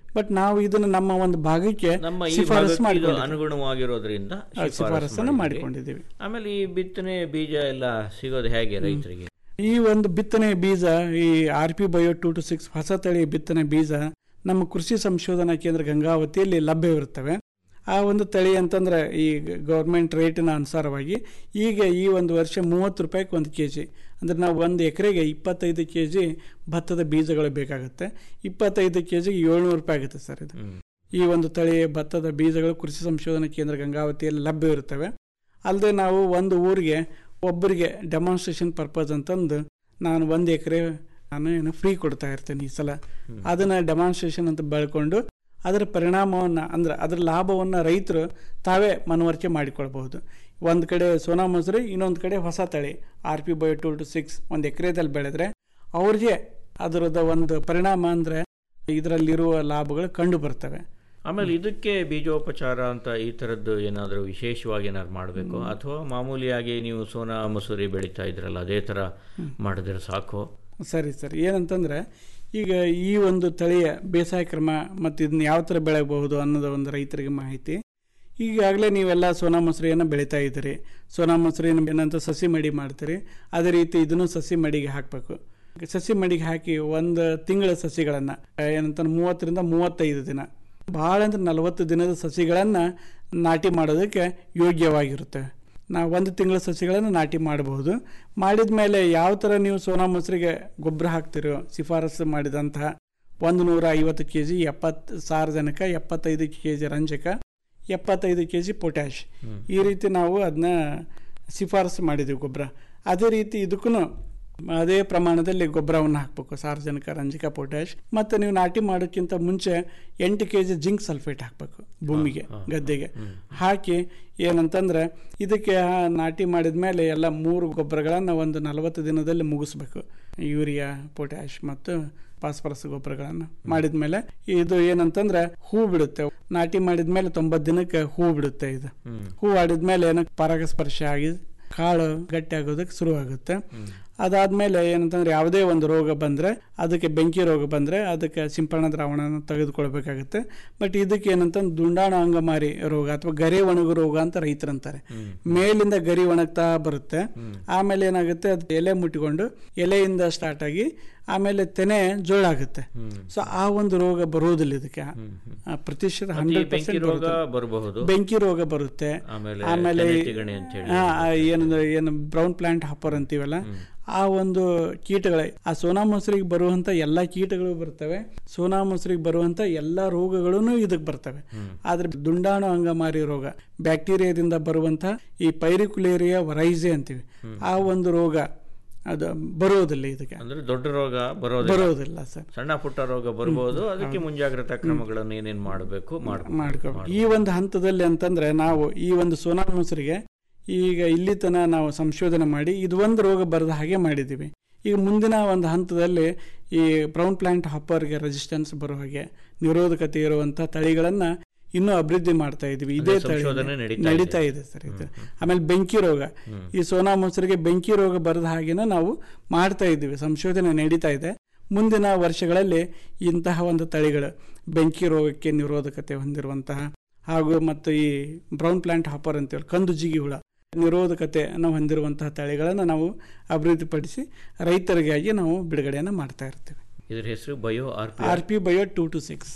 ಬಟ್ ನಾವು ಇದನ್ನ ನಮ್ಮ ಒಂದು ಭಾಗಕ್ಕೆ ನಮ್ಮ ಈ ಶಿಫಾರಸು ಭಾಗಕ್ಕೆ ಇದು ಮಾಡಿಕೊಂಡಿದ್ದೀವಿ. ಅನುಗುಣವಾಗಿರೋದ್ರಿಂದ ಆ, ಶಿಫಾರಸು ಶಿಫಾರಸನ್ನು ಮಾಡಿದ್ದೀವಿ. ಮಾಡಿಕೊಂಡಿದ್ದೀವಿ ಆಮೇಲೆ ಈ ಬಿತ್ತನೆ ಬೀಜ ಎಲ್ಲ ಸಿಗೋದು ಹೇಗೆ ರೈತರಿಗೆ ಈ ಒಂದು ಬಿತ್ತನೆ ಬೀಜ ಈ R P bio two two six ಹೊಸ ತಳಿ ಬಿತ್ತನೆ ಬೀಜ ನಮ್ಮ ಕೃಷಿ ಸಂಶೋಧನಾ ಕೇಂದ್ರ ಗಂಗಾವತಿಯಲ್ಲಿ ಲಭ್ಯವಿರುತ್ತವೆ ಆ ಒಂದು ತಳಿ ಅಂತಂದ್ರೆ ಈ ಗೌರ್ಮೆಂಟ್ ರೇಟಿನ ಅನುಸಾರವಾಗಿ ಈಗ ಈ ಒಂದು ವರ್ಷ ಮೂವತ್ತು ರೂಪಾಯಿಗೆ ಒಂದು ಕೆ ಜಿ ಅಂದರೆ ನಾವು ಒಂದು ಎಕರೆಗೆ ಇಪ್ಪತ್ತೈದು ಕೆ ಜಿ ಭತ್ತದ ಬೀಜಗಳು ಬೇಕಾಗುತ್ತೆ ಇಪ್ಪತ್ತೈದು ಕೆ ಜಿಗೆ ಏಳ್ನೂರು ರೂಪಾಯಿ ಆಗುತ್ತೆ ಸರ್ ಇದು ಈ ಒಂದು ತಳಿ ಭತ್ತದ ಬೀಜಗಳು ಕೃಷಿ ಸಂಶೋಧನಾ ಕೇಂದ್ರ ಗಂಗಾವತಿಯಲ್ಲಿ ಲಭ್ಯವಿರುತ್ತವೆ ಅಲ್ಲದೆ ನಾವು ಒಂದು ಊರಿಗೆ ಒಬ್ಬರಿಗೆ ಡೆಮಾನ್ಸ್ಟ್ರೇಷನ್ ಪರ್ಪಸ್ ಅಂತಂದು ನಾನು ಒಂದು ಎಕರೆ ನಾನು ಏನು ಫ್ರೀ ಕೊಡ್ತಾ ಇರ್ತೇನೆ ಈ ಸಲ ಅದನ್ನು ಡೆಮಾನ್ಸ್ಟ್ರೇಷನ್ ಅಂತ ಬೆಳ್ಕೊಂಡು ಅದರ ಪರಿಣಾಮವನ್ನು ಅಂದ್ರೆ ಅದರ ಲಾಭವನ್ನು ರೈತರು ತಾವೇ ಮನವರಿಕೆ ಮಾಡಿಕೊಳ್ಬಹುದು ಒಂದು ಕಡೆ ಸೋನಾ ಮಸೂರಿ ಇನ್ನೊಂದು ಕಡೆ ಹೊಸ ತಳಿ R P bio two two six ಒಂದು ಎಕರೆದಲ್ಲಿ ಬೆಳೆದ್ರೆ ಅವ್ರಿಗೆ ಅದರದ ಒಂದು ಪರಿಣಾಮ ಅಂದರೆ ಇದರಲ್ಲಿರುವ ಲಾಭಗಳು ಕಂಡು ಬರ್ತವೆ ಆಮೇಲೆ ಇದಕ್ಕೆ ಬೀಜೋಪಚಾರ ಅಂತ ಈ ಥರದ್ದು ಏನಾದರೂ ವಿಶೇಷವಾಗಿ ಏನಾದ್ರು ಮಾಡಬೇಕು ಅಥವಾ ಮಾಮೂಲಿಯಾಗಿ ನೀವು ಸೋನಾ ಮಸೂರಿ ಬೆಳೀತಾ ಇದ್ರಲ್ಲ ಅದೇ ಥರ ಮಾಡಿದ್ರೆ ಸಾಕು ಸರಿ ಸರಿ ಏನಂತಂದ್ರೆ ಈಗ ಈ ಒಂದು ತಳಿಯ ಬೇಸಾಯ ಕ್ರಮ ಮತ್ತು ಇದನ್ನ ಯಾವ ಥರ ಬೆಳೆಯಬಹುದು ಅನ್ನೋದು ಒಂದು ರೈತರಿಗೆ ಮಾಹಿತಿ ಈಗಾಗಲೇ ನೀವೆಲ್ಲ ಸೋನಾ ಮಸೂರಿಯನ್ನು ಬೆಳೀತಾ ಇದ್ದೀರಿ ಸೋನಾ ಮಸೂರಿನ ಏನಂತ ಸಸಿ ಮಡಿ ಮಾಡ್ತೀರಿ ಅದೇ ರೀತಿ ಇದನ್ನು ಸಸಿ ಮಡಿಗೆ ಹಾಕಬೇಕು ಸಸಿ ಮಡಿಗೆ ಹಾಕಿ ಒಂದು ತಿಂಗಳ ಸಸಿಗಳನ್ನು ಏನಂತ ಮೂವತ್ತರಿಂದ ಮೂವತ್ತೈದು ದಿನ ಭಾಳ ಅಂದ್ರೆ ನಲವತ್ತು ದಿನದ ಸಸಿಗಳನ್ನು ನಾಟಿ ಮಾಡೋದಕ್ಕೆ ಯೋಗ್ಯವಾಗಿರುತ್ತೆ ನಾವು ಒಂದು ತಿಂಗಳ ಸಸಿಗಳನ್ನು ನಾಟಿ ಮಾಡಬಹುದು ಮಾಡಿದ ಮೇಲೆ ಯಾವ ಥರ ನೀವು ಸೋನಾ ಮೊಸರಿಗೆ ಗೊಬ್ಬರ ಹಾಕ್ತಿರೋ ಶಿಫಾರಸು ಮಾಡಿದಂತಹ ಒಂದು ನೂರ ಐವತ್ತು ಕೆ ಜಿ ಎಪ್ಪತ್ತು ಸಾರಜನಕ ಎಪ್ಪತ್ತೈದು ಕೆ ಜಿ ರಂಜಕ ಎಪ್ಪತ್ತೈದು ಕೆ ಜಿ ಪೊಟ್ಯಾಶ್ ಈ ರೀತಿ ನಾವು ಅದನ್ನ ಶಿಫಾರಸು ಮಾಡಿದ್ದೀವಿ ಗೊಬ್ಬರ ಅದೇ ರೀತಿ ಇದಕ್ಕೂ ಅದೇ ಪ್ರಮಾಣದಲ್ಲಿ ಗೊಬ್ಬರವನ್ನು ಹಾಕಬೇಕು ಸಾರ್ವಜನಿಕ ರಂಜಕ ಪೊಟ್ಯಾಶ್ ಮತ್ತು ನೀವು ನಾಟಿ ಮಾಡೋಕ್ಕಿಂತ ಮುಂಚೆ ಎಂಟು ಕೆ ಜಿ ಜಿಂಕ್ ಸಲ್ಫೇಟ್ ಹಾಕಬೇಕು ಭೂಮಿಗೆ ಗದ್ದೆಗೆ ಹಾಕಿ ಏನಂತಂದ್ರೆ ಇದಕ್ಕೆ ಆ ನಾಟಿ ಮಾಡಿದ ಮೇಲೆ ಎಲ್ಲ ಮೂರು ಗೊಬ್ಬರಗಳನ್ನು ಒಂದು ನಲವತ್ತು ದಿನದಲ್ಲಿ ಮುಗಿಸ್ಬೇಕು ಯೂರಿಯಾ ಪೊಟ್ಯಾಶ್ ಮತ್ತು ಫಾಸ್ಫರಸ್ ಗೊಬ್ಬರಗಳನ್ನು ಮಾಡಿದ ಮೇಲೆ ಇದು ಏನಂತಂದ್ರೆ ಹೂ ಬಿಡುತ್ತೆ ನಾಟಿ ಮಾಡಿದ ಮೇಲೆ ತೊಂಬತ್ತು ದಿನಕ್ಕೆ ಹೂ ಬಿಡುತ್ತೆ ಇದು ಹೂ ಆಡಿದ್ಮೇಲೆ ಏನೋ ಪರಾಗಸ್ಪರ್ಶ ಆಗಿ ಕಾಳು ಗಟ್ಟಿ ಆಗೋದಕ್ಕೆ ಶುರು ಆಗುತ್ತೆ ಅದಾದ್ಮೇಲೆ ಏನಂತಂದ್ರೆ ಯಾವುದೇ ಒಂದು ರೋಗ ಬಂದ್ರೆ ಅದಕ್ಕೆ ಬೆಂಕಿ ರೋಗ ಬಂದ್ರೆ ಅದಕ್ಕೆ ಸಿಂಪರಣಾ ದ್ರಾವಣನ ತೆಗೆದುಕೊಳ್ಬೇಕಾಗುತ್ತೆ ಬಟ್ ಇದಕ್ಕೆ ಏನಂತಂದ್ರೆ ದುಂಡಾಣು ಅಂಗಮಾರಿ ರೋಗ ಅಥವಾ ಗರಿ ಒಣಗು ರೋಗ ಅಂತ ರೈತರಂತಾರೆ ಮೇಲಿಂದ ಗರಿ ಒಣಗ್ತಾ ಬರುತ್ತೆ ಆಮೇಲೆ ಏನಾಗುತ್ತೆ ಅದು ಎಲೆ ಮುಟ್ಟಿಕೊಂಡು ಎಲೆಯಿಂದ ಸ್ಟಾರ್ಟ್ ಆಗಿ ಆಮೇಲೆ ತೆನೆ ಜೋಳಾಗುತ್ತೆ ಸೊ ಆ ಒಂದು ರೋಗ ಬರೋದಿಲ್ಲ ಇದಕ್ಕೆ ಆ ಪ್ರತಿಶತ ಮತ್ತೆ ಈ ಹಂಡ್ರೆಡ್ ಬೆಂಕಿ ರೋಗ ಬರಬಹುದು ಬೆಂಕಿ ರೋಗ ಬರುತ್ತೆ ಆಮೇಲೆ ಆಮೇಲೆ ತೆನೆ ತಿಗಣೆ ಅಂತ ಹೇಳಿ ಆ, ಆ, ಏನಂದ್ರೆ ಏನು ಬ್ರೌನ್ ಪ್ಲಾಂಟ್ ಹಾಪರ್ ಅಂತೀವಲ್ಲ ಆ ಒಂದು ಕೀಟಗಳ ಆ ಸೋನಾ ಮೊಸರಿಗೆ ಬರುವಂತ ಎಲ್ಲಾ ಕೀಟಗಳು ಬರ್ತವೆ ಸೋನಾ ಮೊಸರಿಗೆ ಬರುವಂತ ಎಲ್ಲಾ ರೋಗಗಳೂ ಇದಕ್ಕೆ ಬರ್ತವೆ ಆದ್ರೆ ದುಂಡಾಣು ಅಂಗಮಾರಿ ರೋಗ ಬ್ಯಾಕ್ಟೀರಿಯಾದಿಂದ ಬರುವಂತ ಈ ಪೈರಿಕುಲೇರಿಯಾ ವರೈಸೆ ಅಂತೀವಿ ಆ ಒಂದು ರೋಗ ಅದು ಬರೋದಿಲ್ಲ ಇದಕ್ಕೆ ಅಂದ್ರೆ ದೊಡ್ಡ ರೋಗ ಬರೋದಿಲ್ಲ ಬರೋದಿಲ್ಲ ಸರ್ ಸಣ್ಣ ಪುಟ್ಟ ರೋಗ ಬರಬಹುದು ಅದಕ್ಕೆ ಮುಂಜಾಗ್ರತಾ ಕ್ರಮಗಳನ್ನು ಏನೇನ್ ಮಾಡಬೇಕು ಮಾಡ್ಕೋಬೇಕು ಈ ಒಂದು ಹಂತದಲ್ಲಿ ಅಂತಂದ್ರೆ ನಾವು ಈ ಒಂದು ಸೋನಾ ಮೊಸರಿಗೆ ಈಗ ಇಲ್ಲಿ ತನ ನಾವು ಸಂಶೋಧನೆ ಮಾಡಿ ಇದು ಒಂದು ರೋಗ ಬರದ ಹಾಗೆ ಮಾಡಿದ್ದೀವಿ ಈಗ ಮುಂದಿನ ಒಂದು ಹಂತದಲ್ಲಿ ಈ ಬ್ರೌನ್ ಪ್ಲಾಂಟ್ ಹಾಪರ್ಗೆ ರೆಸಿಸ್ಟೆನ್ಸ್ ಬರೋ ಹಾಗೆ ನಿರೋಧಕತೆ ಇರುವಂತಹ ತಳಿಗಳನ್ನ ಇನ್ನೂ ಅಭಿವೃದ್ಧಿ ಮಾಡ್ತಾ ಇದೀವಿ ಇದೇ ಅಂದ್ರೆ ತಳಿ ಸಂಶೋಧನೆ ನಡೀತಾ ನಡೀತಾ ಇದೆ ಸರ್ ಇದು ಆಮೇಲೆ ಬೆಂಕಿ ರೋಗ ಈ ಸೋನಾ ಮೊಸರಿಗೆ ಬೆಂಕಿ ರೋಗ ಬರದ ಹಾಗೇನ ನಾವು ಮಾಡ್ತಾ ಇದ್ದೀವಿ ಸಂಶೋಧನೆ ನಡೀತಾ ಇದೆ ಮುಂದಿನ ವರ್ಷಗಳಲ್ಲಿ ಇಂತಹ ಒಂದು ತಳಿಗಳು ಬೆಂಕಿ ರೋಗಕ್ಕೆ ನಿರೋಧಕತೆ ಹೊಂದಿರುವಂತಹ ಹಾಗೂ ಮತ್ತು ಈ ಬ್ರೌನ್ ಪ್ಲಾಂಟ್ ಹಾಪರ್ ಅಂತೇಳಿ ಕಂದು ಜಿಗಿ ಹುಳ ನಿರೋಧಕತೆಯನ್ನು ಹೊಂದಿರುವಂತಹ ತಳಿಗಳನ್ನು ನಾವು ಅಭಿವೃದ್ಧಿಪಡಿಸಿ ರೈತರಿಗಾಗಿ ನಾವು ಬಿಡುಗಡೆಯನ್ನು ಮಾಡ್ತಾ ಇರ್ತೀವಿ ಇದ್ರ ಹೆಸರು bio R P R P bio two two six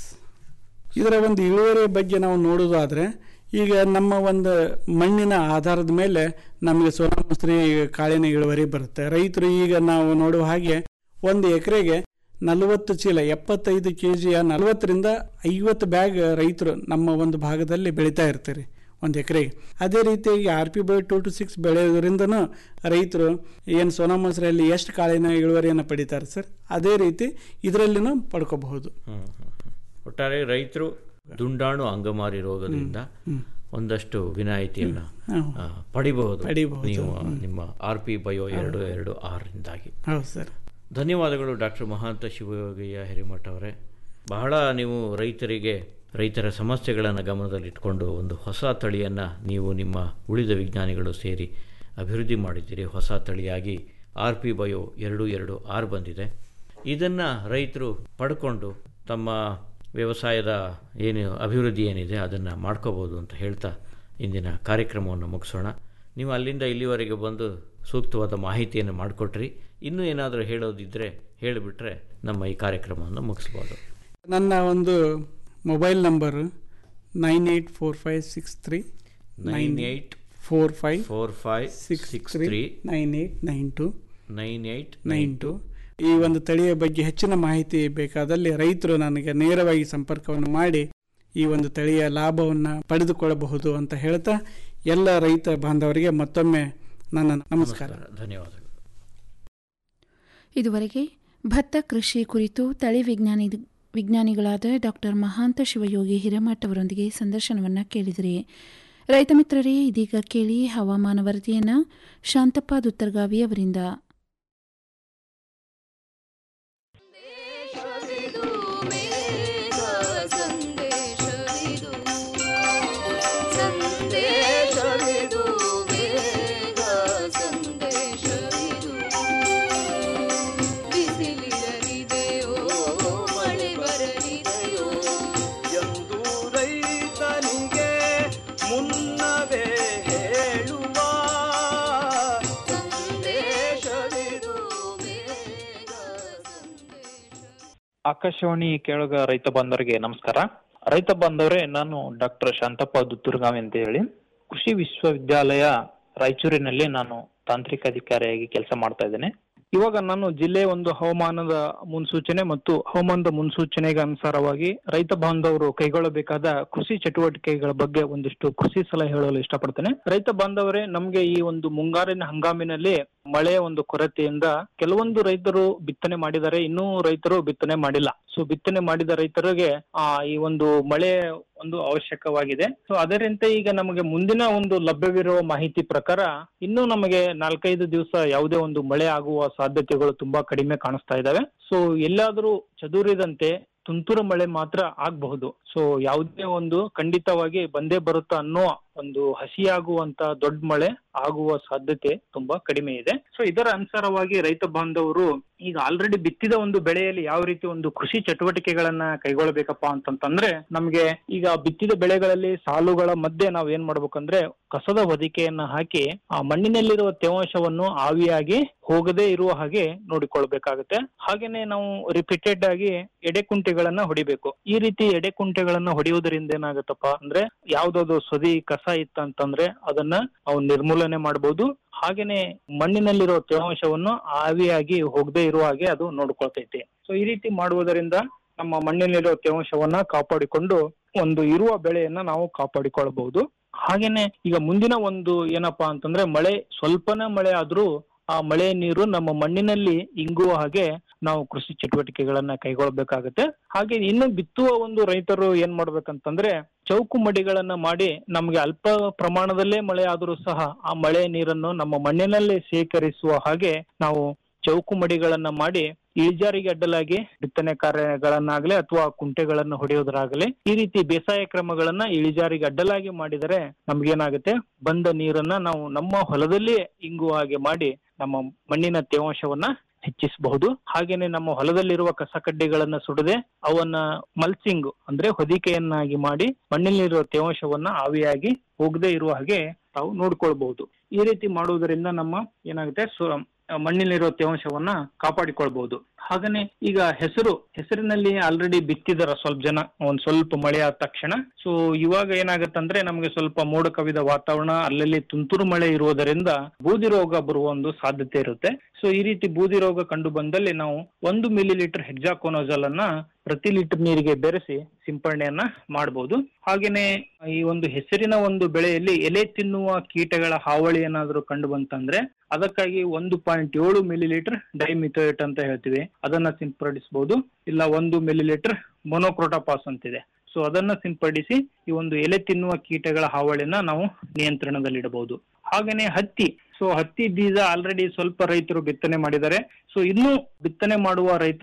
ಇದರ ಒಂದು ಇಳುವರಿ ಬಗ್ಗೆ ನಾವು ನೋಡೋದಾದ್ರೆ ಈಗ ನಮ್ಮ ಒಂದು ಮಣ್ಣಿನ ಆಧಾರದ ಮೇಲೆ ನಮಗೆ ಸೋನಾ ಮಸೂರಿ ಕಾಳಿನ ಇಳುವರಿ ಬರುತ್ತೆ ರೈತರು ಈಗ ನಾವು ನೋಡುವ ಹಾಗೆ ಒಂದು ಎಕರೆಗೆ ನಲವತ್ತು ಚೀಲ ಎಪ್ಪತ್ತೈದು ಕೆ ಜಿಯ ನಲವತ್ತರಿಂದ ಐವತ್ತು ಬ್ಯಾಗ್ ರೈತರು ನಮ್ಮ ಒಂದು ಭಾಗದಲ್ಲಿ ಬೆಳೀತಾ ಇರ್ತಾರೆ ಒಂದು ಎಕರೆಗೆ ಅದೇ ರೀತಿಯಾಗಿ R P bio two two six ಬೆಳೆಯೋದ್ರಿಂದನೂ ರೈತರು ಏನು ಸೋನಾ ಮಸೂರಿಯಲ್ಲಿ ಎಷ್ಟು ಕಾಳಿನ ಇಳುವರಿಯನ್ನು ಪಡಿತಾರೆ ಸರ್ ಅದೇ ರೀತಿ ಇದರಲ್ಲಿನೂ ಪಡ್ಕೋಬಹುದು ಒಟ್ಟಾರೆ ರೈತರು ದುಂಡಾಣು ಅಂಗಮಾರಿ ರೋಗದಿಂದ ಒಂದಷ್ಟು ವಿನಾಯಿತಿಯನ್ನ ಹ್ಮ್. ಆ, ಪಡಿಬಹುದು ಪಡಿಬಹುದು. ನೀವು ನಿಮ್ಮ ಆರ್ ಪಿ ಬಯೋ ಎರಡು ಎರಡು ಆರಿಂದಾಗಿ ಹೌದು ಸರ್ ಧನ್ಯವಾದಗಳು ಡಾಕ್ಟರ್ ಮಹಾಂತ ಶಿವಯೋಗಿಯ ಹಿರೇಮಠ ಅವರೇ ಬಹಳ ನೀವು ರೈತರಿಗೆ ರೈತರ ಸಮಸ್ಯೆಗಳನ್ನು ಗಮನದಲ್ಲಿಟ್ಕೊಂಡು ಒಂದು ಹೊಸ ತಳಿಯನ್ನು ನೀವು ನಿಮ್ಮ ಉಳಿದ ವಿಜ್ಞಾನಿಗಳು ಸೇರಿ ಅಭಿವೃದ್ಧಿ ಮಾಡಿದ್ದೀರಿ ಹೊಸ ತಳಿಯಾಗಿ ಆರ್ ಪಿ ಬಯೋ ಎರಡು ಎರಡು ಆರು ಬಂದಿದೆ ಇದನ್ನು ರೈತರು ಪಡ್ಕೊಂಡು ತಮ್ಮ ವ್ಯವಸಾಯದ ಏನು ಅಭಿವೃದ್ಧಿ ಏನಿದೆ ಅದನ್ನು ಮಾಡ್ಕೋಬೋದು ಅಂತ ಹೇಳ್ತಾ ಇಂದಿನ ಕಾರ್ಯಕ್ರಮವನ್ನು ಮುಗಿಸೋಣ ನೀವು ಅಲ್ಲಿಂದ ಇಲ್ಲಿವರೆಗೆ ಬಂದು ಸೂಕ್ತವಾದ ಮಾಹಿತಿಯನ್ನು ಮಾಡಿಕೊಟ್ರಿ ಇನ್ನೂ ಏನಾದರೂ ಹೇಳೋದಿದ್ದರೆ ಹೇಳಿಬಿಟ್ರೆ ನಮ್ಮ ಈ ಕಾರ್ಯಕ್ರಮವನ್ನು ಮುಗಿಸ್ಬೋದು ನನ್ನ ಒಂದು mobile number nine eight four five six three nine eight four five four five six six three three nine eight nine two nine eight nine two ಈ ಒಂದು ತಳಿಯ ಬಗ್ಗೆ ಹೆಚ್ಚಿನ ಮಾಹಿತಿ ಬೇಕಾದಲ್ಲಿ ರೈತರು ನನಗೆ ನೇರವಾಗಿ ಸಂಪರ್ಕವನ್ನು ಮಾಡಿ ಈ ಒಂದು ತಳಿಯ ಲಾಭವನ್ನು ಪಡೆದುಕೊಳ್ಳಬಹುದು ಅಂತ ಹೇಳ್ತಾ ಎಲ್ಲ ರೈತ ಬಾಂಧವರಿಗೆ ಮತ್ತೊಮ್ಮೆ ನನ್ನ ನಮಸ್ಕಾರ ಧನ್ಯವಾದಗಳು ಇದುವರೆಗೆ ಭತ್ತ ಕೃಷಿ ಕುರಿತು ತಳಿ ವಿಜ್ಞಾನಿ ವಿಜ್ಞಾನಿಗಳಾದ ಡಾಕ್ಟರ್ ಮಹಾಂತ ಶಿವಯೋಗಿ ಹಿರೇಮಠ್ ಅವರೊಂದಿಗೆ ಸಂದರ್ಶನವನ್ನು ಕೇಳಿದಿರಿ ರೈತ ಮಿತ್ರರೇ ಇದೀಗ ಕೇಳಿ ಹವಾಮಾನ ವರದಿಯನ್ನು ಶಾಂತಪ್ಪ ದುತ್ತರ್ಗಾವಿ ಅವರಿಂದ ಎಂದು ರೈತನಿಗೆ ಮುನ್ನವೇ ಹೇಳುವ ಸಂದೇಶವಿದು ಆಕಾಶವಾಣಿ ಕೇಳುಗ ರೈತ ಬಾಂಧವರಿಗೆ ನಮಸ್ಕಾರ ರೈತ ಬಾಂಧವರೇ ನಾನು ಡಾಕ್ಟರ್ ಶಾಂತಪ್ಪ ದುತ್ತೂರ್ಗಾವಿ ಅಂತ ಹೇಳಿ ಕೃಷಿ ವಿಶ್ವವಿದ್ಯಾಲಯ ರಾಯಚೂರಿನಲ್ಲಿ ನಾನು ತಾಂತ್ರಿಕ ಅಧಿಕಾರಿಯಾಗಿ ಕೆಲಸ ಮಾಡ್ತಾ ಇದ್ದೇನೆ ಇವಾಗ ನಾನು ಜಿಲ್ಲೆಯ ಒಂದು ಹವಾಮಾನದ ಮುನ್ಸೂಚನೆ ಮತ್ತು ಹವಾಮಾನದ ಮುನ್ಸೂಚನೆಗೆ ಅನುಸಾರವಾಗಿ ರೈತ ಬಾಂಧವರು ಕೈಗೊಳ್ಳಬೇಕಾದ ಕೃಷಿ ಚಟುವಟಿಕೆಗಳ ಬಗ್ಗೆ ಒಂದಿಷ್ಟು ಕೃಷಿ ಸಲಹೆ ಹೇಳಲು ಇಷ್ಟಪಡ್ತೇನೆ ರೈತ ಬಾಂಧವರೇ ನಮ್ಗೆ ಈ ಒಂದು ಮುಂಗಾರಿನ ಹಂಗಾಮಿನಲ್ಲಿ ಮಳೆಯ ಒಂದು ಕೊರತೆಯಿಂದ ಕೆಲವೊಂದು ರೈತರು ಬಿತ್ತನೆ ಮಾಡಿದ್ದಾರೆ ಇನ್ನೂ ರೈತರು ಬಿತ್ತನೆ ಮಾಡಿಲ್ಲ ಸೊ ಬಿತ್ತನೆ ಮಾಡಿದ ರೈತರಿಗೆ ಆ ಈ ಒಂದು ಮಳೆ ಒಂದು ಅವಶ್ಯಕವಾಗಿದೆ ಸೊ ಅದರಂತೆ ಈಗ ನಮಗೆ ಮುಂದಿನ ಒಂದು ಲಭ್ಯವಿರುವ ಮಾಹಿತಿ ಪ್ರಕಾರ ಇನ್ನೂ ನಮಗೆ ನಾಲ್ಕೈದು ದಿವಸ ಯಾವುದೇ ಒಂದು ಮಳೆ ಆಗುವ ಸಾಧ್ಯತೆಗಳು ತುಂಬಾ ಕಡಿಮೆ ಕಾಣಿಸ್ತಾ ಇದಾವೆ ಸೊ ಎಲ್ಲಾದರೂ ಚದುರಿದಂತೆ ತುಂತುರು ಮಳೆ ಮಾತ್ರ ಆಗಬಹುದು ಸೊ ಯಾವುದೇ ಒಂದು ಖಂಡಿತವಾಗಿ ಬಂದೇ ಬರುತ್ತಾ ಅನ್ನೋ ಒಂದು ಹಸಿಯಾಗುವಂತ ದೊಡ್ಡ ಮಳೆ ಆಗುವ ಸಾಧ್ಯತೆ ತುಂಬಾ ಕಡಿಮೆ ಇದೆ ಸೊ ಇದರ ಅನುಸಾರವಾಗಿ ರೈತ ಬಾಂಧವರು ಈಗ ಆಲ್ರೆಡಿ ಬಿತ್ತಿದ ಒಂದು ಬೆಳೆಯಲ್ಲಿ ಯಾವ ರೀತಿ ಒಂದು ಕೃಷಿ ಚಟುವಟಿಕೆಗಳನ್ನ ಕೈಗೊಳ್ಳಬೇಕಪ್ಪ ಅಂತಂತಂದ್ರೆ ನಮ್ಗೆ ಈಗ ಬಿತ್ತಿದ ಬೆಳೆಗಳಲ್ಲಿ ಸಾಲುಗಳ ಮಧ್ಯೆ ನಾವ್ ಏನ್ ಮಾಡ್ಬೇಕಂದ್ರೆ ಕಸದ ಹೊದಿಕೆಯನ್ನ ಹಾಕಿ ಆ ಮಣ್ಣಿನಲ್ಲಿರುವ ತೇವಾಂಶವನ್ನು ಆವಿಯಾಗಿ ಹೋಗದೇ ಇರುವ ಹಾಗೆ ನೋಡಿಕೊಳ್ಬೇಕಾಗುತ್ತೆ ಹಾಗೇನೆ ನಾವು ರಿಪೀಟೆಡ್ ಆಗಿ ಎಡೆಕುಂಟೆಗಳನ್ನ ಹೊಡಿಬೇಕು ಈ ರೀತಿ ಎಡೆಕುಂಟೆಗಳನ್ನ ಹೊಡೆಯುವುದರಿಂದ ಏನಾಗುತ್ತಪ್ಪ ಅಂದ್ರೆ ಯಾವ್ದಾದ್ರು ಸೊದಿ ಕಸ ಇತ್ತಂತಂದ್ರೆ ಅದನ್ನ ನಾವು ನಿರ್ಮೂಲನೆ ಮಾಡಬಹುದು ಹಾಗೇನೆ ಮಣ್ಣಿನಲ್ಲಿರೋ ತೇವಾಂಶವನ್ನು ಆವಿಯಾಗಿ ಹೋಗದೆ ಇರುವ ಹಾಗೆ ಅದು ನೋಡ್ಕೊಳ್ತೈತಿ ಸೊ ಈ ರೀತಿ ಮಾಡುವುದರಿಂದ ನಮ್ಮ ಮಣ್ಣಿನಲ್ಲಿರೋ ತೇವಾಂಶವನ್ನ ಕಾಪಾಡಿಕೊಂಡು ಒಂದು ಇರುವ ಬೆಳೆಯನ್ನ ನಾವು ಕಾಪಾಡಿಕೊಳ್ಳಬಹುದು ಹಾಗೇನೆ ಈಗ ಮುಂದಿನ ಒಂದು ಏನಪ್ಪಾ ಅಂತಂದ್ರೆ ಮಳೆ ಸ್ವಲ್ಪನೇ ಮಳೆ ಆದ್ರೂ ಆ ಮಳೆ ನೀರು ನಮ್ಮ ಮಣ್ಣಿನಲ್ಲಿ ಇಂಗುವ ಹಾಗೆ ನಾವು ಕೃಷಿ ಚಟುವಟಿಕೆಗಳನ್ನ ಕೈಗೊಳ್ಳಬೇಕಾಗತ್ತೆ ಹಾಗೆ ಇನ್ನು ಬಿತ್ತುವ ಒಂದು ರೈತರು ಏನ್ ಮಾಡ್ಬೇಕಂತಂದ್ರೆ ಚೌಕು ಮಡಿಗಳನ್ನ ಮಾಡಿ ನಮ್ಗೆ ಅಲ್ಪ ಪ್ರಮಾಣದಲ್ಲೇ ಮಳೆ ಆದರೂ ಸಹ ಆ ಮಳೆ ನೀರನ್ನು ನಮ್ಮ ಮಣ್ಣಿನಲ್ಲೇ ಶೇಖರಿಸುವ ಹಾಗೆ ನಾವು ಚೌಕು ಮಡಿಗಳನ್ನ ಮಾಡಿ ಇಳಿಜಾರಿಗೆ ಅಡ್ಡಲಾಗಿ ಬಿತ್ತನೆ ಕಾರ್ಯಗಳನ್ನಾಗ್ಲಿ ಅಥವಾ ಕುಂಟೆಗಳನ್ನ ಹೊಡೆಯೋದ್ರಾಗಲಿ ಈ ರೀತಿ ಬೇಸಾಯ ಕ್ರಮಗಳನ್ನ ಇಳಿಜಾರಿಗೆ ಅಡ್ಡಲಾಗಿ ಮಾಡಿದರೆ ನಮ್ಗೇನಾಗುತ್ತೆ ಬಂದ ನೀರನ್ನ ನಾವು ನಮ್ಮ ಹೊಲದಲ್ಲೇ ಇಂಗುವ ಹಾಗೆ ಮಾಡಿ ನಮ್ಮ ಮಣ್ಣಿನ ತೇವಾಂಶವನ್ನ ಹೆಚ್ಚಿಸಬಹುದು ಹಾಗೇನೆ ನಮ್ಮ ಹೊಲದಲ್ಲಿರುವ ಕಸ ಕಡ್ಡಿಗಳನ್ನ ಸುಡದೆ ಅವನ್ನ ಮಲ್ಸಿಂಗ್ ಅಂದ್ರೆ ಹೊದಿಕೆಯನ್ನಾಗಿ ಮಾಡಿ ಮಣ್ಣಿನಲ್ಲಿರುವ ತೇವಾಂಶವನ್ನ ಆವಿಯಾಗಿ ಹೋಗದೆ ಇರುವ ಹಾಗೆ ತಾವು ನೋಡ್ಕೊಳ್ಬಹುದು ಈ ರೀತಿ ಮಾಡುವುದರಿಂದ ನಮ್ಮ ಏನಾಗುತ್ತೆ ಸು- ಮಣ್ಣಿನಲ್ಲಿರೋ ತೇವಾಂಶವನ್ನ ಕಾಪಾಡಿಕೊಳ್ಬಹುದು ಹಾಗನೆ ಈಗ ಹೆಸರು ಹೆಸರಿನಲ್ಲಿ ಆಲ್ರೆಡಿ ಬಿತ್ತಿದಾರ ಸ್ವಲ್ಪ ಜನ ಒಂದ್ ಸ್ವಲ್ಪ ಮಳೆ ಆದ ತಕ್ಷಣ ಸೊ ಇವಾಗ ಏನಾಗತ್ತಂದ್ರೆ ನಮ್ಗೆ ಸ್ವಲ್ಪ ಮೋಡ ಕವಿದ ವಾತಾವರಣ ಅಲ್ಲಲ್ಲಿ ತುಂತುರು ಮಳೆ ಇರುವುದರಿಂದ ಬೂದಿ ರೋಗ ಬರುವ ಒಂದು ಸಾಧ್ಯತೆ ಇರುತ್ತೆ ಸೊ ಈ ರೀತಿ ಬೂದಿ ರೋಗ ಕಂಡು ಬಂದಲ್ಲಿ ನಾವು ಒಂದು ಮಿಲಿ ಲೀಟರ್ ಹೆಕ್ಸಾಕೋನೋಜಲ್ ಅನ್ನ ಪ್ರತಿ ಲೀಟರ್ ನೀರಿಗೆ ಬೆರೆಸಿ ಸಿಂಪರಣೆಯನ್ನ ಮಾಡಬಹುದು ಹಾಗೇನೆ ಈ ಒಂದು ಹೆಸರಿನ ಒಂದು ಬೆಳೆಯಲ್ಲಿ ಎಲೆ ತಿನ್ನುವ ಕೀಟಗಳ ಹಾವಳಿ ಏನಾದರೂ ಕಂಡು ಬಂತಂದ್ರೆ ಅದಕ್ಕಾಗಿ ಒಂದು ಪಾಯಿಂಟ್ ಏಳು ಮಿಲಿ ಲೀಟರ್ ಡೈಮಿಥೋಯೇಟ್ ಅಂತ ಹೇಳ್ತೀವಿ ಅದನ್ನ ಸಿಂಪಡಿಸಬಹುದು ಇಲ್ಲ ಒಂದು ಮಿಲಿ ಲೀಟರ್ ಮೊನೋಕ್ರೋಟಾಪಾಸ್ ಅಂತಿದೆ ಸೊ ಅದನ್ನ ಸಿಂಪಡಿಸಿ ಈ ಒಂದು ಎಲೆ ತಿನ್ನುವ ಕೀಟಗಳ ಹಾವಳಿನ ನಾವು ನಿಯಂತ್ರಣದಲ್ಲಿಡಬಹುದು ಹಾಗೇನೆ ಹತ್ತಿ ಸೊ ಹತ್ತಿ ಬೀಜ ಆಲ್ರೆಡಿ ಸ್ವಲ್ಪ ರೈತರು ಬಿತ್ತನೆ ಮಾಡಿದ್ದಾರೆ ಸೊ ಇನ್ನು ಬಿತ್ತನೆ ಮಾಡುವ ರೈತರು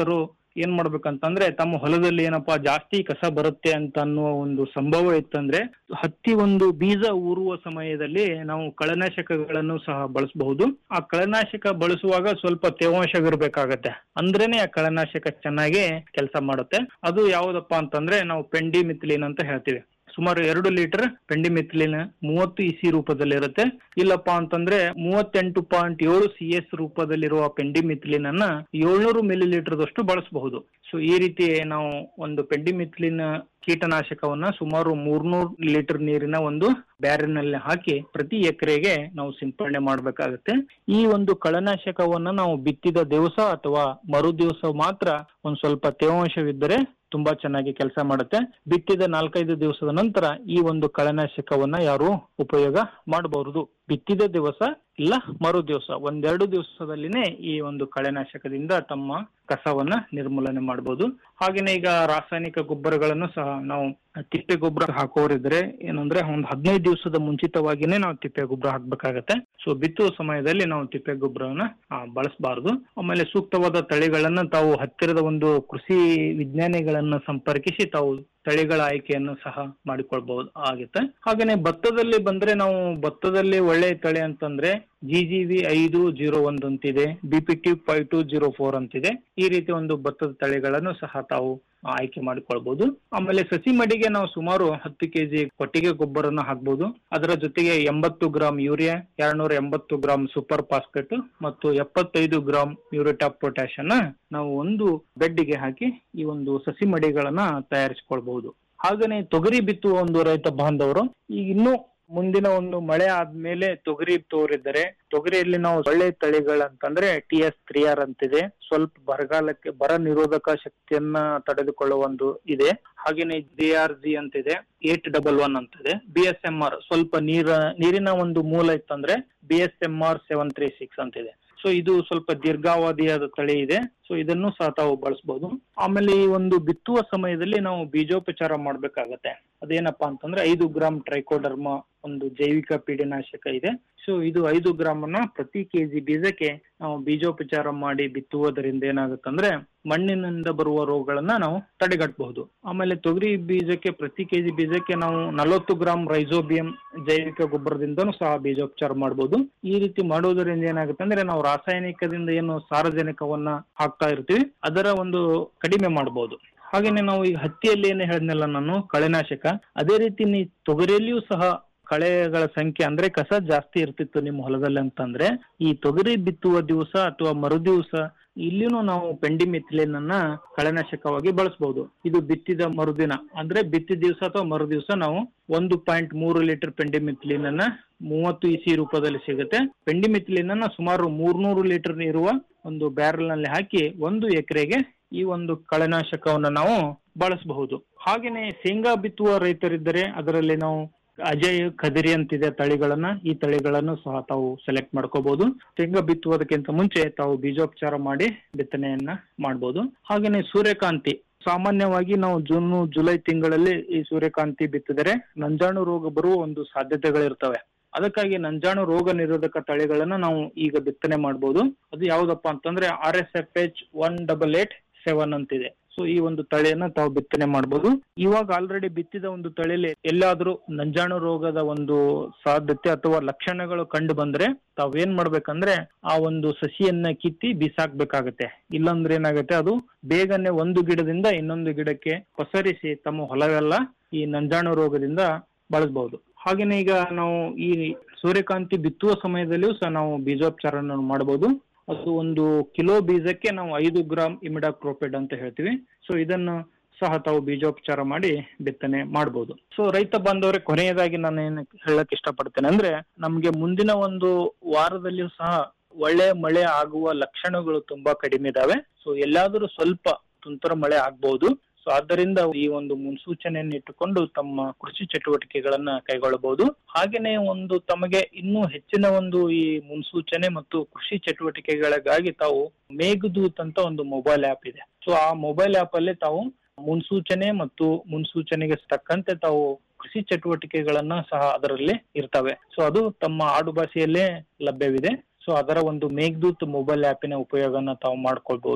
ಏನ್ ಮಾಡ್ಬೇಕಂತಂದ್ರೆ ತಮ್ಮ ಹೊಲದಲ್ಲಿ ಏನಪ್ಪಾ ಜಾಸ್ತಿ ಕಸ ಬರುತ್ತೆ ಅಂತ ಅನ್ನುವ ಒಂದು ಸಂಭವ ಇತ್ತಂದ್ರೆ ಹತ್ತಿ ಒಂದು ಬೀಜ ಊರುವ ಸಮಯದಲ್ಲಿ ನಾವು ಕಳೆನಾಶಕಗಳನ್ನು ಸಹ ಬಳಸಬಹುದು ಆ ಕಳೆನಾಶಕ ಬಳಸುವಾಗ ಸ್ವಲ್ಪ ತೇವಾಂಶವಿರ್ಬೇಕಾಗತ್ತೆ ಅಂದ್ರೇನೆ ಆ ಕಳೆನಾಶಕ ಚೆನ್ನಾಗಿ ಕೆಲಸ ಮಾಡುತ್ತೆ ಅದು ಯಾವುದಪ್ಪ ಅಂತಂದ್ರೆ ನಾವು ಪೆಂಡಿ ಮಿಥಿಲಿನ್ ಅಂತ ಹೇಳ್ತೀವಿ ಸುಮಾರು ಎರಡು ಲೀಟರ್ ಪೆಂಡಿಮಿಥಿಲಿನ್ ಮೂವತ್ತು ಇಸಿ ರೂಪದಲ್ಲಿರುತ್ತೆ ಇಲ್ಲಪ್ಪ ಅಂತಂದ್ರೆ ಮೂವತ್ತೆಂಟು ಪಾಯಿಂಟ್ ಏಳು ಸಿ ಎಸ್ ರೂಪದಲ್ಲಿರುವ ಪೆಂಡಿಮಿಥಿಲಿನ್ ಅನ್ನ ಏಳ್ನೂರು ಮಿಲಿ ಲೀಟರ್ದಷ್ಟು ಬಳಸಬಹುದು ಸೊ ಈ ರೀತಿ ನಾವು ಒಂದು ಪೆಂಡಿಮಿಥಿಲಿನ್ ಕೀಟನಾಶಕವನ್ನ ಸುಮಾರು ಮೂರ್ನೂರು ಲೀಟರ್ ನೀರಿನ ಒಂದು ಬ್ಯಾರೆಲ್ನಲ್ಲಿ ಹಾಕಿ ಪ್ರತಿ ಎಕರೆಗೆ ನಾವು ಸಿಂಪಡಣೆ ಮಾಡಬೇಕಾಗುತ್ತೆ ಈ ಒಂದು ಕಳೆನಾಶಕವನ್ನ ನಾವು ಬಿತ್ತಿದ ದಿವಸ ಅಥವಾ ಮರು ದಿವಸ ಮಾತ್ರ ಒಂದ್ ಸ್ವಲ್ಪ ತೇವಾಂಶವಿದ್ದರೆ ತುಂಬಾ ಚೆನ್ನಾಗಿ ಕೆಲಸ ಮಾಡುತ್ತೆ ಬಿತ್ತಿದ ನಾಲ್ಕೈದು ದಿವಸದ ನಂತರ ಈ ಒಂದು ಕಳೆನಾಶಕವನ್ನ ಯಾರು ಉಪಯೋಗ ಮಾಡಬಹುದು ಬಿತ್ತಿದ ದಿವಸ ಇಲ್ಲ ಮರು ದಿವಸ ಒಂದೆರಡು ದಿವಸದಲ್ಲಿನೇ ಈ ಒಂದು ಕಳೆನಾಶಕದಿಂದ ತಮ್ಮ ಕಸವನ್ನ ನಿರ್ಮೂಲನೆ ಮಾಡಬಹುದು ಹಾಗೇನೆ ಈಗ ರಾಸಾಯನಿಕ ಗೊಬ್ಬರಗಳನ್ನು ಸಹ ನಾವು ತಿಪ್ಪೆ ಗೊಬ್ಬರ ಹಾಕೋರಿದ್ರೆ ಏನಂದ್ರೆ ಒಂದ್ ಹದಿನೈದು ದಿವಸದ ಮುಂಚಿತವಾಗಿನೇ ನಾವು ತಿಪ್ಪೆ ಗೊಬ್ಬರ ಹಾಕ್ಬೇಕಾಗತ್ತೆ ಸೊ ಬಿತ್ತುವ ಸಮಯದಲ್ಲಿ ನಾವು ತಿಪ್ಪೆ ಗೊಬ್ಬರವನ್ನ ಬಳಸಬಾರದು ಆಮೇಲೆ ಸೂಕ್ತವಾದ ತಳಿಗಳನ್ನ ತಾವು ಹತ್ತಿರದ ಒಂದು ಕೃಷಿ ವಿಜ್ಞಾನಿಗಳನ್ನ ಸಂಪರ್ಕಿಸಿ ತಾವು ತಳಿಗಳ ಆಯ್ಕೆಯನ್ನು ಸಹ ಮಾಡಿಕೊಳ್ಬಹುದು ಆಗುತ್ತೆ ಹಾಗೇನೆ ಭತ್ತದಲ್ಲಿ ಬಂದ್ರೆ ನಾವು ಭತ್ತದಲ್ಲಿ ಒಳ್ಳೆ ತಳಿ ಅಂತಂದ್ರೆ ಜಿ ಜಿ ವಿ ಐದು ಜೀರೋ ಒಂದು ಅಂತಿದೆ B P T five two zero four ಅಂತಿದೆ ಈ ರೀತಿ ಒಂದು ಭತ್ತದ ತಳಿಗಳನ್ನು ಸಹ ತಾವು ಆಯ್ಕೆ ಮಾಡಿಕೊಳ್ಬಹುದು ಆಮೇಲೆ ಸಸಿ ಮಡಿಗೆ ನಾವು ಸುಮಾರು ಹತ್ತು ಕೆಜಿ ಕೊಟ್ಟಿಗೆ ಗೊಬ್ಬರನ ಹಾಕ್ಬಹುದು ಅದರ ಜೊತೆಗೆ ಎಂಬತ್ತು ಗ್ರಾಂ ಯೂರಿಯಾ ಎರಡ್ನೂರ ಎಂಬತ್ತು ಗ್ರಾಂ ಸೂಪರ್ ಫಾಸ್ಫೇಟ್ ಮತ್ತು ಎಪ್ಪತ್ತೈದು ಗ್ರಾಂ ಮ್ಯೂರೇಟ್ ಆಫ್ ಪೊಟ್ಯಾಶ್ ಅನ್ನ ನಾವು ಒಂದು ಬೆಡ್ಡಿಗೆ ಹಾಕಿ ಈ ಒಂದು ಸಸಿ ಮಡಿಗಳನ್ನ ತಯಾರಿಸಿಕೊಳ್ಬಹುದು ಹಾಗೇನೆ ತೊಗರಿ ಬಿತ್ತುವ ಒಂದು ರೈತ ಬಾಂಧವರು ಈಗ ಇನ್ನೂ ಮುಂದಿನ ಒಂದು ಮಳೆ ಆದ್ಮೇಲೆ ತೊಗರಿ ತೋರಿದರೆ ತೊಗರಿಯಲ್ಲಿ ನಾವು ಒಳ್ಳೆ ತಳಿಗಳಂತಂದ್ರೆ ಟಿ ಎಸ್ ತ್ರೀ ಆರ್ ಅಂತಿದೆ ಸ್ವಲ್ಪ ಬರಗಾಲಕ್ಕೆ ಬರ ನಿರೋಧಕ ಶಕ್ತಿಯನ್ನ ತಡೆದುಕೊಳ್ಳುವ ಒಂದು ಇದೆ ಹಾಗೇನೆ ಜಿ ಆರ್ ಜಿ ಅಂತಿದೆ ಏಟ್ ಡಬಲ್ ಒನ್ ಅಂತಿದೆ ಬಿ ಎಸ್ ಎಂ ಆರ್ ಸ್ವಲ್ಪ ನೀರ ನೀರಿನ ಒಂದು ಮೂಲ ಇತ್ತಂದ್ರೆ B S M R seven three six ಅಂತಿದೆ ಸೊ ಇದು ಸ್ವಲ್ಪ ದೀರ್ಘಾವಧಿಯಾದ ತಳಿ ಇದೆ ಸೊ ಇದನ್ನು ಸಹ ತಾವು ಬಳಸಬಹುದು ಆಮೇಲೆ ಈ ಒಂದು ಬಿತ್ತುವ ಸಮಯದಲ್ಲಿ ನಾವು ಬೀಜೋಪಚಾರ ಮಾಡ್ಬೇಕಾಗತ್ತೆ ಅದೇನಪ್ಪಾ ಅಂತಂದ್ರೆ ಐದು ಗ್ರಾಂ ಟ್ರೈಕೋಡರ್ಮ ಒಂದು ಜೈವಿಕ ಪೀಡನಾಶಕ ಇದೆ ಸೊ ಇದು ಐದು ಗ್ರಾಮ್ ಅನ್ನ ಪ್ರತಿ ಕೆಜಿ ಬೀಜಕ್ಕೆ ನಾವು ಬೀಜೋಪಚಾರ ಮಾಡಿ ಬಿತ್ತುವುದರಿಂದ ಏನಾಗುತ್ತಂದ್ರೆ ಮಣ್ಣಿನಿಂದ ಬರುವ ರೋಗಗಳನ್ನ ನಾವು ತಡೆಗಟ್ಟಬಹುದು ಆಮೇಲೆ ತೊಗರಿ ಬೀಜಕ್ಕೆ ಪ್ರತಿ ಕೆಜಿ ಬೀಜಕ್ಕೆ ನಾವು ನಲವತ್ತು ಗ್ರಾಂ ರೈಸೋಬಿಯಂ ಜೈವಿಕ ಗೊಬ್ಬರದಿಂದನೂ ಸಹ ಬೀಜೋಪಚಾರ ಮಾಡಬಹುದು ಈ ರೀತಿ ಮಾಡೋದರಿಂದ ಏನಾಗುತ್ತೆ ಅಂದ್ರೆ ನಾವು ರಾಸಾಯನಿಕದಿಂದ ಏನು ಸಾರಜನಕವನ್ನ ಹಾಕ್ತಾ ಇರ್ತೀವಿ ಅದರ ಒಂದು ಕಡಿಮೆ ಮಾಡಬಹುದು ಹಾಗೇನೆ ನಾವು ಈ ಹತ್ತಿಯಲ್ಲಿ ಏನು ಹೇಳಿದ್ನಲ್ಲ ನಾನು ಕಳೆನಾಶಕ ಅದೇ ರೀತಿ ನೀ ತೊಗರಿಯಲ್ಲಿಯೂ ಸಹ ಕಳೆಗಳ ಸಂಖ್ಯೆ ಅಂದ್ರೆ ಕಸ ಜಾಸ್ತಿ ಇರ್ತಿತ್ತು ನಿಮ್ಮ ಹೊಲದಲ್ಲಿ ಅಂತಂದ್ರೆ ಈ ತೊಗರಿ ಬಿತ್ತುವ ದಿವಸ ಅಥವಾ ಮರು ದಿವಸ ಇಲ್ಲಿನೂ ನಾವು ಪೆಂಡಿಮಿಥಿಲಿನ್ ಅನ್ನ ಕಳೆನಾಶಕವಾಗಿ ಬಳಸಬಹುದು ಇದು ಬಿತ್ತಿದ ಮರುದಿನ ಅಂದ್ರೆ ಬಿತ್ತಿದ ದಿವಸ ಅಥವಾ ಮರು ದಿವಸ ನಾವು ಒಂದು ಪಾಯಿಂಟ್ ಮೂರು ಲೀಟರ್ ಪೆಂಡಿಮಿಥಿಲಿನ್ ಅನ್ನ ಮೂವತ್ತು ಇಸಿ ರೂಪದಲ್ಲಿ ಸಿಗುತ್ತೆ ಪೆಂಡಿಮಿಥಿಲಿನ್ ಅನ್ನ ಸುಮಾರು ಮೂರ್ನೂರು ಲೀಟರ್ ಇರುವ ಒಂದು ಬ್ಯಾರಲ್ ನಲ್ಲಿ ಹಾಕಿ ಒಂದು ಎಕರೆಗೆ ಈ ಒಂದು ಕಳೆನಾಶಕವನ್ನು ನಾವು ಬಳಸಬಹುದು ಹಾಗೇನೆ ಶೇಂಗಾ ಬಿತ್ತುವ ರೈತರಿದ್ದರೆ ಅದರಲ್ಲಿ ನಾವು ಅಜಯ್ ಖದಿರಿ ಅಂತಿದೆ ತಳಿಗಳನ್ನ ಈ ತಳಿಗಳನ್ನು ಸಹ ತಾವು ಸೆಲೆಕ್ಟ್ ಮಾಡ್ಕೋಬಹುದು ಶೇಂಗಾ ಬಿತ್ತುವುದಕ್ಕಿಂತ ಮುಂಚೆ ತಾವು ಬೀಜೋಪಚಾರ ಮಾಡಿ ಬಿತ್ತನೆಯನ್ನ ಮಾಡಬಹುದು ಹಾಗೇನೆ ಸೂರ್ಯಕಾಂತಿ ಸಾಮಾನ್ಯವಾಗಿ ನಾವು ಜೂನ್ ಜುಲೈ ತಿಂಗಳಲ್ಲಿ ಈ ಸೂರ್ಯಕಾಂತಿ ಬಿತ್ತಿದರೆ ನಂಜಾಣು ರೋಗ ಬರುವ ಒಂದು ಸಾಧ್ಯತೆಗಳಿರ್ತವೆ ಅದಕ್ಕಾಗಿ ನಂಜಾಣು ರೋಗ ನಿರೋಧಕ ತಳಿಗಳನ್ನ ನಾವು ಈಗ ಬಿತ್ತನೆ ಮಾಡಬಹುದು ಅದು ಯಾವ್ದಪ್ಪ ಅಂತಂದ್ರೆ R S F H one double eight seven ಅಂತಿದೆ ಸೊ ಈ ಒಂದು ತಳಿಯನ್ನ ತಾವು ಬಿತ್ತನೆ ಮಾಡಬಹುದು ಇವಾಗ ಆಲ್ರೆಡಿ ಬಿತ್ತಿದ ಒಂದು ತಳಿಲಿ ಎಲ್ಲಾದ್ರೂ ನಂಜಾಣು ರೋಗದ ಒಂದು ಸಾಧ್ಯತೆ ಅಥವಾ ಲಕ್ಷಣಗಳು ಕಂಡು ಬಂದ್ರೆ ತಾವ್ ಏನ್ ಮಾಡ್ಬೇಕಂದ್ರೆ ಆ ಒಂದು ಸಸಿಯನ್ನ ಕಿತ್ತಿ ಬಿಸಾಕ್ಬೇಕಾಗತ್ತೆ ಇಲ್ಲಾಂದ್ರೆ ಏನಾಗುತ್ತೆ ಅದು ಬೇಗನೆ ಒಂದು ಗಿಡದಿಂದ ಇನ್ನೊಂದು ಗಿಡಕ್ಕೆ ಪಸರಿಸಿ ತಮ್ಮ ಹೊಲವೆಲ್ಲ ಈ ನಂಜಾಣು ರೋಗದಿಂದ ಬಳಸಬಹುದು ಹಾಗೇನೆ ಈಗ ನಾವು ಈ ಸೂರ್ಯಕಾಂತಿ ಬಿತ್ತುವ ಸಮಯದಲ್ಲಿಯೂ ಸಹ ನಾವು ಬೀಜೋಪಚಾರ ಮಾಡಬಹುದು ಅದು ಒಂದು ಕಿಲೋ ಬೀಜಕ್ಕೆ ನಾವು ಐದು ಗ್ರಾಮ್ ಇಮಿಡಾಕ್ರೋಪೆಡ್ ಅಂತ ಹೇಳ್ತೀವಿ ಸೊ ಇದನ್ನು ಸಹ ತಾವು ಬೀಜೋಪಚಾರ ಮಾಡಿ ಬಿತ್ತನೆ ಮಾಡಬಹುದು ಸೊ ರೈತ ಬಾಂಧವರೇ ಕೊನೆಯದಾಗಿ ನಾನು ಏನು ಹೇಳಕ್ ಇಷ್ಟಪಡ್ತೇನೆ ಅಂದ್ರೆ ನಮ್ಗೆ ಮುಂದಿನ ಒಂದು ವಾರದಲ್ಲಿಯೂ ಸಹ ಒಳ್ಳೆ ಮಳೆ ಆಗುವ ಲಕ್ಷಣಗಳು ತುಂಬಾ ಕಡಿಮೆ ಇದಾವೆ ಸೊ ಎಲ್ಲಾದ್ರೂ ಸ್ವಲ್ಪ ತುಂತರ ಮಳೆ ಆಗ್ಬಹುದು ಸೊ ಆದ್ದರಿಂದ ಈ ಒಂದು ಮುನ್ಸೂಚನೆಯನ್ನು ಇಟ್ಟುಕೊಂಡು ತಮ್ಮ ಕೃಷಿ ಚಟುವಟಿಕೆಗಳನ್ನ ಕೈಗೊಳ್ಳಬಹುದು ಹಾಗೇನೆ ಒಂದು ತಮಗೆ ಇನ್ನೂ ಹೆಚ್ಚಿನ ಒಂದು ಈ ಮುನ್ಸೂಚನೆ ಮತ್ತು ಕೃಷಿ ಚಟುವಟಿಕೆಗಳಿಗಾಗಿ ತಾವು ಮೇಘದೂತ್ ಅಂತ ಒಂದು ಮೊಬೈಲ್ ಆಪ್ ಇದೆ ಸೊ ಆ ಮೊಬೈಲ್ ಆಪ್ ಅಲ್ಲಿ ತಾವು ಮುನ್ಸೂಚನೆ ಮತ್ತು ಮುನ್ಸೂಚನೆಗೆ ತಕ್ಕಂತೆ ತಾವು ಕೃಷಿ ಚಟುವಟಿಕೆಗಳನ್ನ ಸಹ ಅದರಲ್ಲಿ ಇರ್ತವೆ ಸೊ ಅದು ತಮ್ಮ ಆಡು ಭಾಷೆಯಲ್ಲೇ ಲಭ್ಯವಿದೆ ಸೊ ಅದರ ಒಂದು ಮೇಘದೂತ್ ಮೊಬೈಲ್ ಆಪಿನ ಉಪಯೋಗನ ತಾವು ಮಾಡ್ಕೊಳ್ಬಹುದು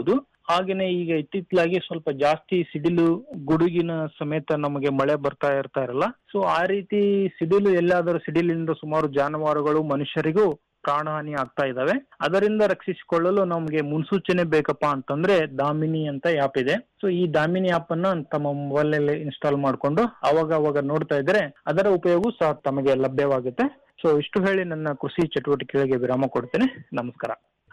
ಹಾಗೇನೆ ಈಗ ಇತ್ತಿತ್ತಲಾಗಿ ಸ್ವಲ್ಪ ಜಾಸ್ತಿ ಸಿಡಿಲು ಗುಡುಗಿನ ಸಮೇತ ನಮಗೆ ಮಳೆ ಬರ್ತಾ ಇರ್ತಾ ಇರಲ್ಲ ಸೊ ಆ ರೀತಿ ಸಿಡಿಲು ಎಲ್ಲಾದರೂ ಸಿಡಿಲಿನಿಂದ ಸುಮಾರು ಜಾನುವಾರುಗಳು ಮನುಷ್ಯರಿಗೂ ಪ್ರಾಣಹಾನಿ ಆಗ್ತಾ ಇದಾವೆ ಅದರಿಂದ ರಕ್ಷಿಸಿಕೊಳ್ಳಲು ನಮಗೆ ಮುನ್ಸೂಚನೆ ಬೇಕಪ್ಪ ಅಂತಂದ್ರೆ ದಾಮಿನಿ ಅಂತ ಆ್ಯಪ್ ಇದೆ ಸೊ ಈ ದಾಮಿನಿ ಆ್ಯಪ್ ಅನ್ನ ತಮ್ಮ ಮೊಬೈಲ್ ನಲ್ಲಿ ಇನ್ಸ್ಟಾಲ್ ಮಾಡ್ಕೊಂಡು ಅವಾಗ ಅವಾಗ ನೋಡ್ತಾ ಇದ್ರೆ ಅದರ ಉಪಯೋಗ ಸಹ ತಮಗೆ ಲಭ್ಯವಾಗುತ್ತೆ ಸೊ ಇಷ್ಟು ಹೇಳಿ ನನ್ನ ಕೃಷಿ ಚಟುವಟಿಕೆಗಳಿಗೆ ವಿರಾಮ ಕೊಡ್ತೇನೆ ನಮಸ್ಕಾರ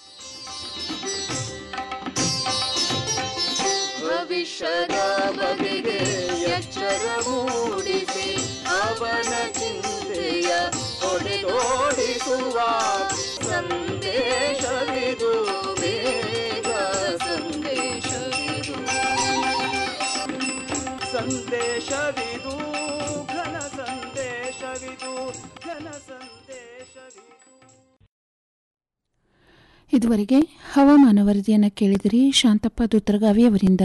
ಭವಿಷ್ಯದ ಬಗೆಗೆ ಎಚ್ಚರ ಮೂಡಿಸಿ ಅವನ ಚಿಂತೆಯ ಹೊಡೆದೋಡಿಸುವ ಸಂದೇಶವಿದು ಬೇಗ ಸಂದೇಶವಿದು ಸಂದೇಶವಿದು ಘನ ಸಂದೇಶವಿದು ಘನ ಸಂದೇಶವಿದು ಇದುವರೆಗೆ ಹವಾಮಾನ ವರದಿಯನ್ನು ಕೇಳಿದಿರಿ ಶಾಂತಪ್ಪ ದುತ್ರಗಾವಿ ಅವರಿಂದ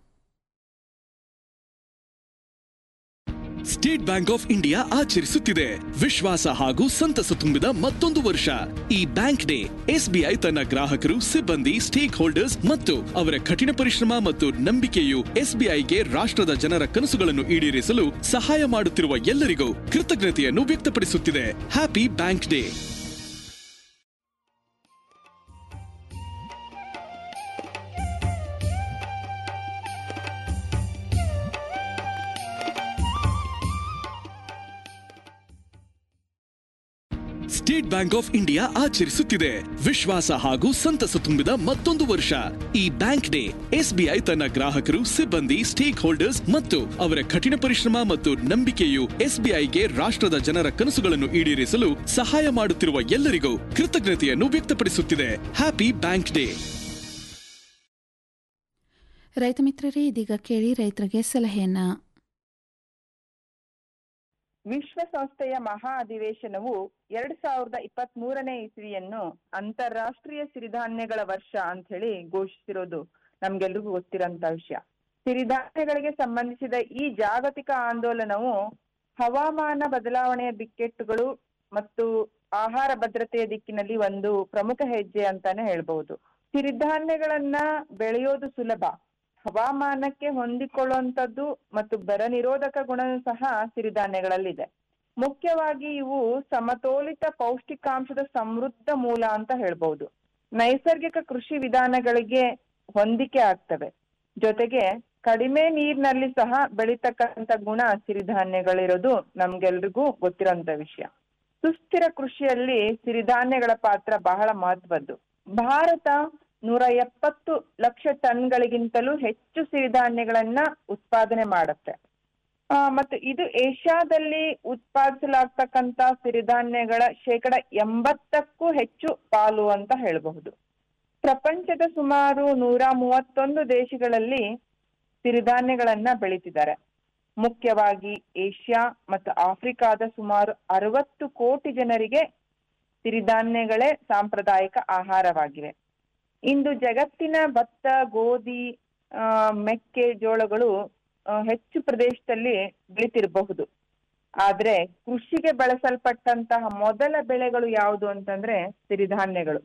ಸ್ಟೇಟ್ ಬ್ಯಾಂಕ್ ಆಫ್ ಇಂಡಿಯಾ ಆಚರಿಸುತ್ತಿದೆ ವಿಶ್ವಾಸ ಹಾಗೂ ಸಂತಸ ತುಂಬಿದ ಮತ್ತೊಂದು ವರ್ಷ ಈ ಬ್ಯಾಂಕ್ ಡೇ ಎಸ್ಬಿಐ ತನ್ನ ಗ್ರಾಹಕರು ಸಿಬ್ಬಂದಿ ಸ್ಟೇಕ್ ಹೋಲ್ಡರ್ಸ್ ಮತ್ತು ಅವರ ಕಠಿಣ ಪರಿಶ್ರಮ ಮತ್ತು ನಂಬಿಕೆಯು ಎಸ್ಬಿಐಗೆ ರಾಷ್ಟ್ರದ ಜನರ ಕನಸುಗಳನ್ನು ಈಡೇರಿಸಲು ಸಹಾಯ ಮಾಡುತ್ತಿರುವ ಎಲ್ಲರಿಗೂ ಕೃತಜ್ಞತೆಯನ್ನು ವ್ಯಕ್ತಪಡಿಸುತ್ತಿದೆ happy bank day State Bank of India ಆಚರಿಸುತ್ತಿದೆ ವಿಶ್ವಾಸ ಹಾಗೂ ಸಂತಸ ತುಂಬಿದ ಮತ್ತೊಂದು ವರ್ಷ ಈ ಬ್ಯಾಂಕ್ ಡೇ ಎಸ್ಬಿಐ ತನ್ನ ಗ್ರಾಹಕರು ಸಿಬ್ಬಂದಿ ಸ್ಟೇಕ್ ಹೋಲ್ಡರ್ಸ್ ಮತ್ತು ಅವರ ಕಠಿಣ ಪರಿಶ್ರಮ ಮತ್ತು ನಂಬಿಕೆಯು ಎಸ್ಬಿಐಗೆ ರಾಷ್ಟ್ರದ ಜನರ ಕನಸುಗಳನ್ನು ಈಡೇರಿಸಲು ಸಹಾಯ ಮಾಡುತ್ತಿರುವ ಎಲ್ಲರಿಗೂ ಕೃತಜ್ಞತೆಯನ್ನು ವ್ಯಕ್ತಪಡಿಸುತ್ತಿದೆ ಹ್ಯಾಪಿ ಬ್ಯಾಂಕ್ ಡೇ ರೈತ ಮಿತ್ರರೇ ಇದೀಗ ಕೇಳಿ ರೈತರಿಗೆ ಸಲಹೆಯನ್ನ ವಿಶ್ವಸಂಸ್ಥೆಯ ಮಹಾ ಅಧಿವೇಶನವು ಎರಡ್ ಸಾವಿರದ ಇಪ್ಪತ್ತ್ ಮೂರನೇ ಇಸವಿಯನ್ನು ಅಂತಾರಾಷ್ಟ್ರೀಯ ಸಿರಿಧಾನ್ಯಗಳ ವರ್ಷ ಅಂತ ಹೇಳಿ ಘೋಷಿಸಿರೋದು ನಮ್ಗೆಲ್ರಿಗೂ ಗೊತ್ತಿರೋಂತ ವಿಷಯ ಸಿರಿಧಾನ್ಯಗಳಿಗೆ ಸಂಬಂಧಿಸಿದ ಈ ಜಾಗತಿಕ ಆಂದೋಲನವು ಹವಾಮಾನ ಬದಲಾವಣೆಯ ಬಿಕ್ಕಟ್ಟುಗಳು ಮತ್ತು ಆಹಾರ ಭದ್ರತೆಯ ದಿಕ್ಕಿನಲ್ಲಿ ಒಂದು ಪ್ರಮುಖ ಹೆಜ್ಜೆ ಅಂತಾನೆ ಹೇಳ್ಬಹುದು ಸಿರಿಧಾನ್ಯಗಳನ್ನ ಬೆಳೆಯೋದು ಸುಲಭ ಹವಾಮಾನಕ್ಕೆ ಹೊಂದಿಕೊಳ್ಳುವಂಥದ್ದು ಮತ್ತು ಬರ ನಿರೋಧಕ ಗುಣ ಸಹ ಸಿರಿಧಾನ್ಯಗಳಲ್ಲಿದೆ ಮುಖ್ಯವಾಗಿ ಇವು ಸಮತೋಲಿತ ಪೌಷ್ಟಿಕಾಂಶದ ಸಮೃದ್ಧ ಮೂಲ ಅಂತ ಹೇಳ್ಬಹುದು ನೈಸರ್ಗಿಕ ಕೃಷಿ ವಿಧಾನಗಳಿಗೆ ಹೊಂದಿಕೆ ಆಗ್ತವೆ ಜೊತೆಗೆ ಕಡಿಮೆ ನೀರಿನಲ್ಲಿ ಸಹ ಬೆಳೀತಕ್ಕಂಥ ಗುಣ ಸಿರಿಧಾನ್ಯಗಳಿರೋದು ನಮ್ಗೆಲ್ರಿಗೂ ಗೊತ್ತಿರೋಂತ ವಿಷಯ ಸುಸ್ಥಿರ ಕೃಷಿಯಲ್ಲಿ ಸಿರಿಧಾನ್ಯಗಳ ಪಾತ್ರ ಬಹಳ ಮಹತ್ವದ್ದು ಭಾರತ ನೂರ ಎಪ್ಪತ್ತು ಲಕ್ಷ ಟನ್ಗಳಿಗಿಂತಲೂ ಹೆಚ್ಚು ಸಿರಿಧಾನ್ಯಗಳನ್ನ ಉತ್ಪಾದನೆ ಮಾಡುತ್ತೆ ಆ, ಮತ್ತು ಇದು ಏಷ್ಯಾದಲ್ಲಿ ಉತ್ಪಾದಿಸಲಾಗ್ತಕ್ಕಂತ ಸಿರಿಧಾನ್ಯಗಳ ಶೇಕಡ ಎಂಬತ್ತಕ್ಕೂ ಹೆಚ್ಚು ಪಾಲು ಅಂತ ಹೇಳಬಹುದು ಪ್ರಪಂಚದ ಸುಮಾರು ನೂರ ಮೂವತ್ತೊಂದು ದೇಶಗಳಲ್ಲಿ ಸಿರಿಧಾನ್ಯಗಳನ್ನ ಬೆಳೀತಿದ್ದಾರೆ ಮುಖ್ಯವಾಗಿ ಏಷ್ಯಾ ಮತ್ತು ಆಫ್ರಿಕಾದ ಸುಮಾರು ಅರವತ್ತು ಕೋಟಿ ಜನರಿಗೆ ಸಿರಿಧಾನ್ಯಗಳೇ ಸಾಂಪ್ರದಾಯಿಕ ಆಹಾರವಾಗಿವೆ ಇಂದು ಜಗತ್ತಿನ ಭತ್ತ ಗೋಧಿ ಆ, ಮೆಕ್ಕೆ ಜೋಳಗಳು ಆ, ಹೆಚ್ಚು ಪ್ರದೇಶದಲ್ಲಿ ಬೆಳೀತಿರಬಹುದು ಆದ್ರೆ ಕೃಷಿಗೆ ಬಳಸಲ್ಪಟ್ಟಂತಹ ಮೊದಲ ಬೆಳೆಗಳು ಯಾವುದು ಅಂತಂದ್ರೆ ಸಿರಿಧಾನ್ಯಗಳು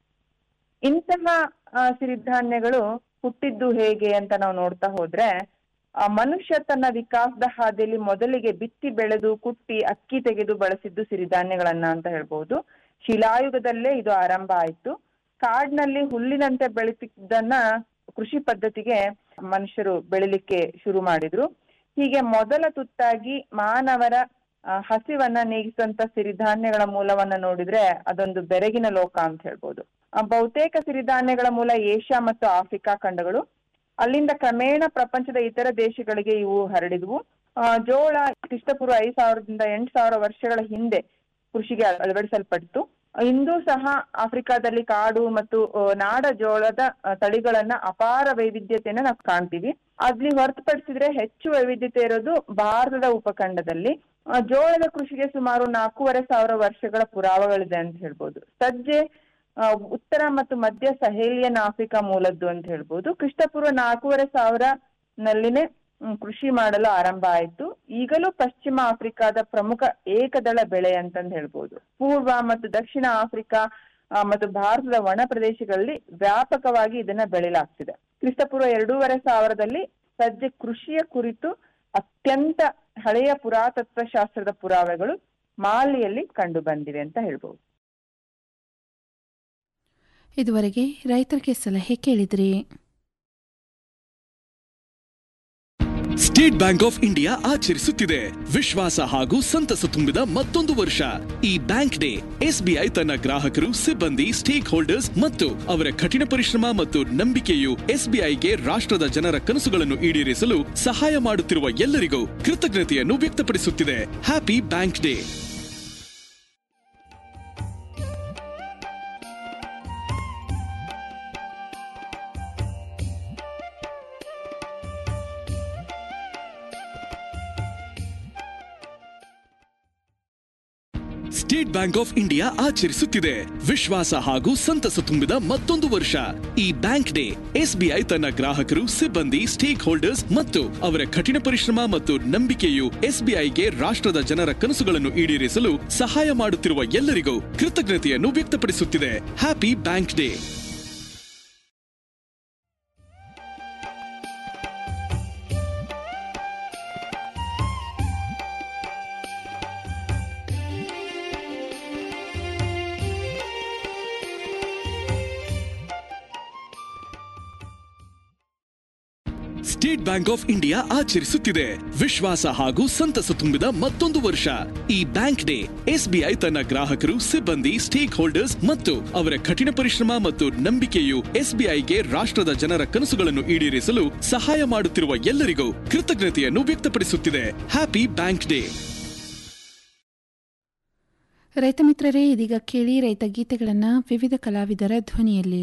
ಇಂತಹ ಆ, ಸಿರಿಧಾನ್ಯಗಳು ಹುಟ್ಟಿದ್ದು ಹೇಗೆ ಅಂತ ನಾವು ನೋಡ್ತಾ ಹೋದ್ರೆ ಆ ಮನುಷ್ಯ ತನ್ನ ವಿಕಾಸದ ಹಾದಿಯಲ್ಲಿ ಮೊದಲಿಗೆ ಬಿತ್ತಿ ಬೆಳೆದು ಕುಟ್ಟಿ ಅಕ್ಕಿ ತೆಗೆದು ಬಳಸಿದ್ದು ಸಿರಿಧಾನ್ಯಗಳನ್ನ ಅಂತ ಹೇಳ್ಬಹುದು ಶಿಲಾಯುಗದಲ್ಲೇ ಇದು ಆರಂಭ ಆಯ್ತು ಕಾಡಿನಲ್ಲಿ ಹುಲ್ಲಿನಂತೆ ಬೆಳೀತಿದ್ದನ್ನ ಕೃಷಿ ಪದ್ಧತಿಗೆ ಮನುಷ್ಯರು ಬೆಳಿಲಿಕ್ಕೆ ಶುರು ಮಾಡಿದ್ರು ಹೀಗೆ ಮೊದಲ ತುತ್ತಾಗಿ ಮಾನವರ ಆ, ಹಸಿವನ್ನ ನೀಗಿಸುವಂತ ಸಿರಿಧಾನ್ಯಗಳ ಮೂಲವನ್ನ ನೋಡಿದ್ರೆ ಅದೊಂದು ಬೆರಗಿನ ಲೋಕ ಅಂತ ಹೇಳ್ಬೋದು ಆ, ಬಹುತೇಕ ಸಿರಿಧಾನ್ಯಗಳ ಮೂಲ ಏಷ್ಯಾ ಮತ್ತು ಆಫ್ರಿಕಾ ಖಂಡಗಳು ಅಲ್ಲಿಂದ ಕ್ರಮೇಣ ಪ್ರಪಂಚದ ಇತರ ದೇಶಗಳಿಗೆ ಇವು ಹರಡಿದ್ವು ಆ, ಜೋಳ ಕ್ರಿಸ್ತಪೂರ್ವ ಐದು ಸಾವಿರದಿಂದ ಎಂಟು ಸಾವಿರ ವರ್ಷಗಳ ಹಿಂದೆ ಕೃಷಿಗೆ ಅಳವಡಿಸಲ್ಪಟ್ಟಿತು ಇಂದು ಸಹ ಆಫ್ರಿಕಾದಲ್ಲಿ ಕಾಡು ಮತ್ತು ಆ, ನಾಡ ಜೋಳದ ಆ, ತಳಿಗಳನ್ನ ಅಪಾರ ವೈವಿಧ್ಯತೆಯನ್ನ ನಾವು ಕಾಣ್ತೀವಿ ಅಲ್ಲಿ ಹೊರತುಪಡಿಸಿದ್ರೆ ಹೆಚ್ಚು ವೈವಿಧ್ಯತೆ ಇರೋದು ಭಾರತದ ಉಪಖಂಡದಲ್ಲಿ ಆ, ಜೋಳದ ಕೃಷಿಗೆ ಸುಮಾರು ನಾಲ್ಕೂವರೆ ಸಾವಿರ ವರ್ಷಗಳ ಪುರಾವೆಗಳಿದೆ ಅಂತ ಹೇಳ್ಬೋದು ಸಜ್ಜೆ ಆ, ಉತ್ತರ ಮತ್ತು ಮಧ್ಯ ಸಹೇಲಿಯನ್ ಆಫ್ರಿಕಾ ಮೂಲದ್ದು ಅಂತ ಹೇಳ್ಬೋದು ಕ್ರಿಸ್ತಪೂರ್ವ ನಾಲ್ಕೂವರೆ ಸಾವಿರ ನಲ್ಲಿನೇ ಹ್ಮ್, ಕೃಷಿ ಮಾಡಲು ಆರಂಭ ಆಯ್ತು ಈಗಲೂ ಪಶ್ಚಿಮ ಆಫ್ರಿಕಾದ ಪ್ರಮುಖ ಏಕದಳ ಬೆಳೆ ಅಂತಂದ್ ಹೇಳ್ಬೋದು ಪೂರ್ವ ಮತ್ತು ದಕ್ಷಿಣ ಆಫ್ರಿಕಾ ಆ, ಮತ್ತು ಭಾರತದ ಒಣ ಪ್ರದೇಶಗಳಲ್ಲಿ ವ್ಯಾಪಕವಾಗಿ ಇದನ್ನ ಬೆಳೆಯಲಾಗ್ತಿದೆ ಕ್ರಿಸ್ತಪೂರ್ವ ಎರಡೂವರೆ ಸಾವಿರದಲ್ಲಿ ಸದ್ಯ ಕೃಷಿಯ ಕುರಿತು ಅತ್ಯಂತ ಹಳೆಯ ಪುರಾತತ್ವ ಶಾಸ್ತ್ರದ ಪುರಾವೆಗಳು ಮಾಲಿಯಲ್ಲಿ ಕಂಡು ಬಂದಿವೆ ಅಂತ ಹೇಳ್ಬೋದು ಇದುವರೆಗೆ ರೈತರಿಗೆ ಸಲಹೆ ಕೇಳಿದ್ರಿ ಸ್ಟೇಟ್ ಬ್ಯಾಂಕ್ ಆಫ್ ಇಂಡಿಯಾ ಆಚರಿಸುತ್ತಿದೆ ವಿಶ್ವಾಸ ಹಾಗೂ ಸಂತಸ ತುಂಬಿದ ಮತ್ತೊಂದು ವರ್ಷ ಈ ಬ್ಯಾಂಕ್ ಡೇ ಎಸ್ಬಿಐ ತನ್ನ ಗ್ರಾಹಕರು ಸಿಬ್ಬಂದಿ ಸ್ಟೇಕ್ ಹೋಲ್ಡರ್ಸ್ ಮತ್ತು ಅವರ ಕಠಿಣ ಪರಿಶ್ರಮ ಮತ್ತು ನಂಬಿಕೆಯು ಎಸ್ಬಿಐಗೆ ರಾಷ್ಟ್ರದ ಜನರ ಕನಸುಗಳನ್ನು ಈಡೇರಿಸಲು ಸಹಾಯ ಮಾಡುತ್ತಿರುವ ಎಲ್ಲರಿಗೂ ಕೃತಜ್ಞತೆಯನ್ನು ವ್ಯಕ್ತಪಡಿಸುತ್ತಿದೆ happy bank day State Bank of India ಆಚರಿಸುತ್ತಿದೆ ವಿಶ್ವಾಸ ಹಾಗೂ ಸಂತಸ ತುಂಬಿದ ಮತ್ತೊಂದು ವರ್ಷ ಈ ಬ್ಯಾಂಕ್ ಡೇ ಎಸ್ಬಿಐ ತನ್ನ ಗ್ರಾಹಕರು ಸಿಬ್ಬಂದಿ ಸ್ಟೇಕ್ ಹೋಲ್ಡರ್ಸ್ ಮತ್ತು ಅವರ ಕಠಿಣ ಪರಿಶ್ರಮ ಮತ್ತು ನಂಬಿಕೆಯು ಎಸ್ಬಿಐಗೆ ರಾಷ್ಟ್ರದ ಜನರ ಕನಸುಗಳನ್ನು ಈಡೇರಿಸಲು ಸಹಾಯ ಮಾಡುತ್ತಿರುವ ಎಲ್ಲರಿಗೂ ಕೃತಜ್ಞತೆಯನ್ನು ವ್ಯಕ್ತಪಡಿಸುತ್ತಿದೆ happy bank day State Bank of India ಆಚರಿಸುತ್ತಿದೆ ವಿಶ್ವಾಸ ಹಾಗೂ ಸಂತಸ ತುಂಬಿದ ಮತ್ತೊಂದು ವರ್ಷ ಈ ಬ್ಯಾಂಕ್ ಡೇ ಎಸ್ಬಿಐ ತನ್ನ ಗ್ರಾಹಕರು ಸಿಬ್ಬಂದಿ ಸ್ಟೇಕ್ ಹೋಲ್ಡರ್ಸ್ ಮತ್ತು ಅವರ ಕಠಿಣ ಪರಿಶ್ರಮ ಮತ್ತು ನಂಬಿಕೆಯು ಎಸ್ಬಿಐಗೆ ರಾಷ್ಟ್ರದ ಜನರ ಕನಸುಗಳನ್ನು ಈಡೇರಿಸಲು ಸಹಾಯ ಮಾಡುತ್ತಿರುವ ಎಲ್ಲರಿಗೂ ಕೃತಜ್ಞತೆಯನ್ನು ವ್ಯಕ್ತಪಡಿಸುತ್ತಿದೆ ಹ್ಯಾಪಿ ಬ್ಯಾಂಕ್ ಡೇ ರೈತ ಮಿತ್ರರೇ ಇದೀಗ ಕೇಳಿ ರೈತ ಗೀತೆಗಳನ್ನು ವಿವಿಧ ಕಲಾವಿದರ ಧ್ವನಿಯಲ್ಲಿ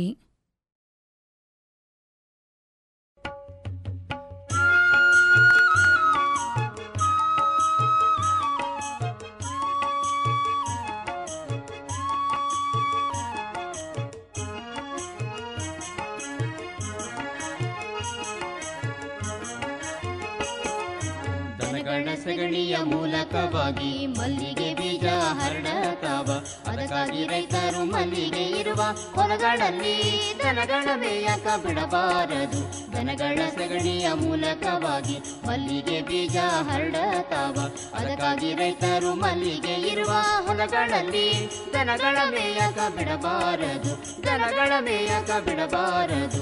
ದನಗಳ ಸಗಣಿಯ ಮೂಲಕವಾಗಿ ಮಲ್ಲಿಗೆ ಬೀಜ ಹರಡತಾವ ಅದಕ್ಕಾಗಿ ರೈತರು ಮಲ್ಲಿಗೆ ಇರುವ ಹೊಲಗಳಲ್ಲಿ ದನಗಳ ಮೇಯಕ ಬಿಡಬಾರದು ದನಗಳ ಸಗಣಿಯ ಮೂಲಕವಾಗಿ ಮಲ್ಲಿಗೆ ಬೀಜ ಹರಡತಾವ ಅದಕ್ಕಾಗಿ ರೈತರು ಮಲ್ಲಿಗೆ ಇರುವ ಹೊಲಗಳಲ್ಲಿ ದನಗಳ ಮೇಯಕ ಬಿಡಬಾರದು ದನಗಳ ಮೇಯಕ ಬಿಡಬಾರದು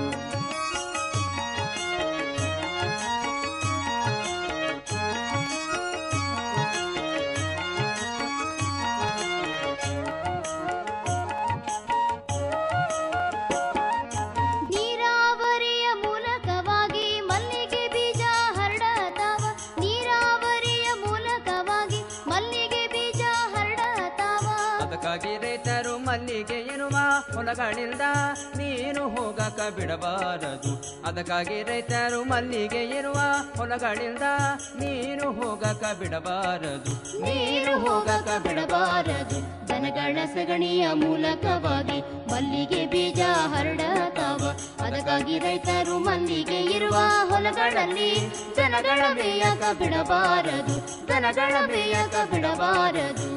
ನೀರಾವರಿಯ ಮೂಲಕವಾಗಿ ಮಲ್ಲಿಗೆ ಬೀಜ ಹರಡತಾವ ನೀರಾವರಿಯ ಮೂಲಕವಾಗಿ ಮಲ್ಲಿಗೆ ಬೀಜ ಹರಡತಾವ ಅದಕ್ಕಾಗಿ ರೈತರು ಮಲ್ಲಿಗೆ ಎನ್ನುವ ಹೊಲಗಳಿಂದ ನೀನು ಹೋಗಕ ಬಿಡಬಾರದು ಅದಕ್ಕಾಗಿ ರೈತರು ಮಲ್ಲಿಗೆ ಇರುವ ಹೊಲಗಳಿಂದ ನೀನು ಹೋಗಕ ಬಿಡಬಾರದು ನೀರು ಹೋಗಕ ಬಿಡಬಾರದು ದನಗಳ ಸಗಣಿಯ ಮೂಲಕವಾಗಿ ಮಲ್ಲಿಗೆ ಬೀಜ ಹರಡತಾವ ಅದಕ್ಕಾಗಿ ರೈತರು ಮಲ್ಲಿಗೆ ಇರುವ ಹೊಲಗಳಲ್ಲಿ ದನಗಳ ಮೇಯಕ ಬಿಡಬಾರದು ದನಗಳ ಮೇಯಕ ಬಿಡಬಾರದು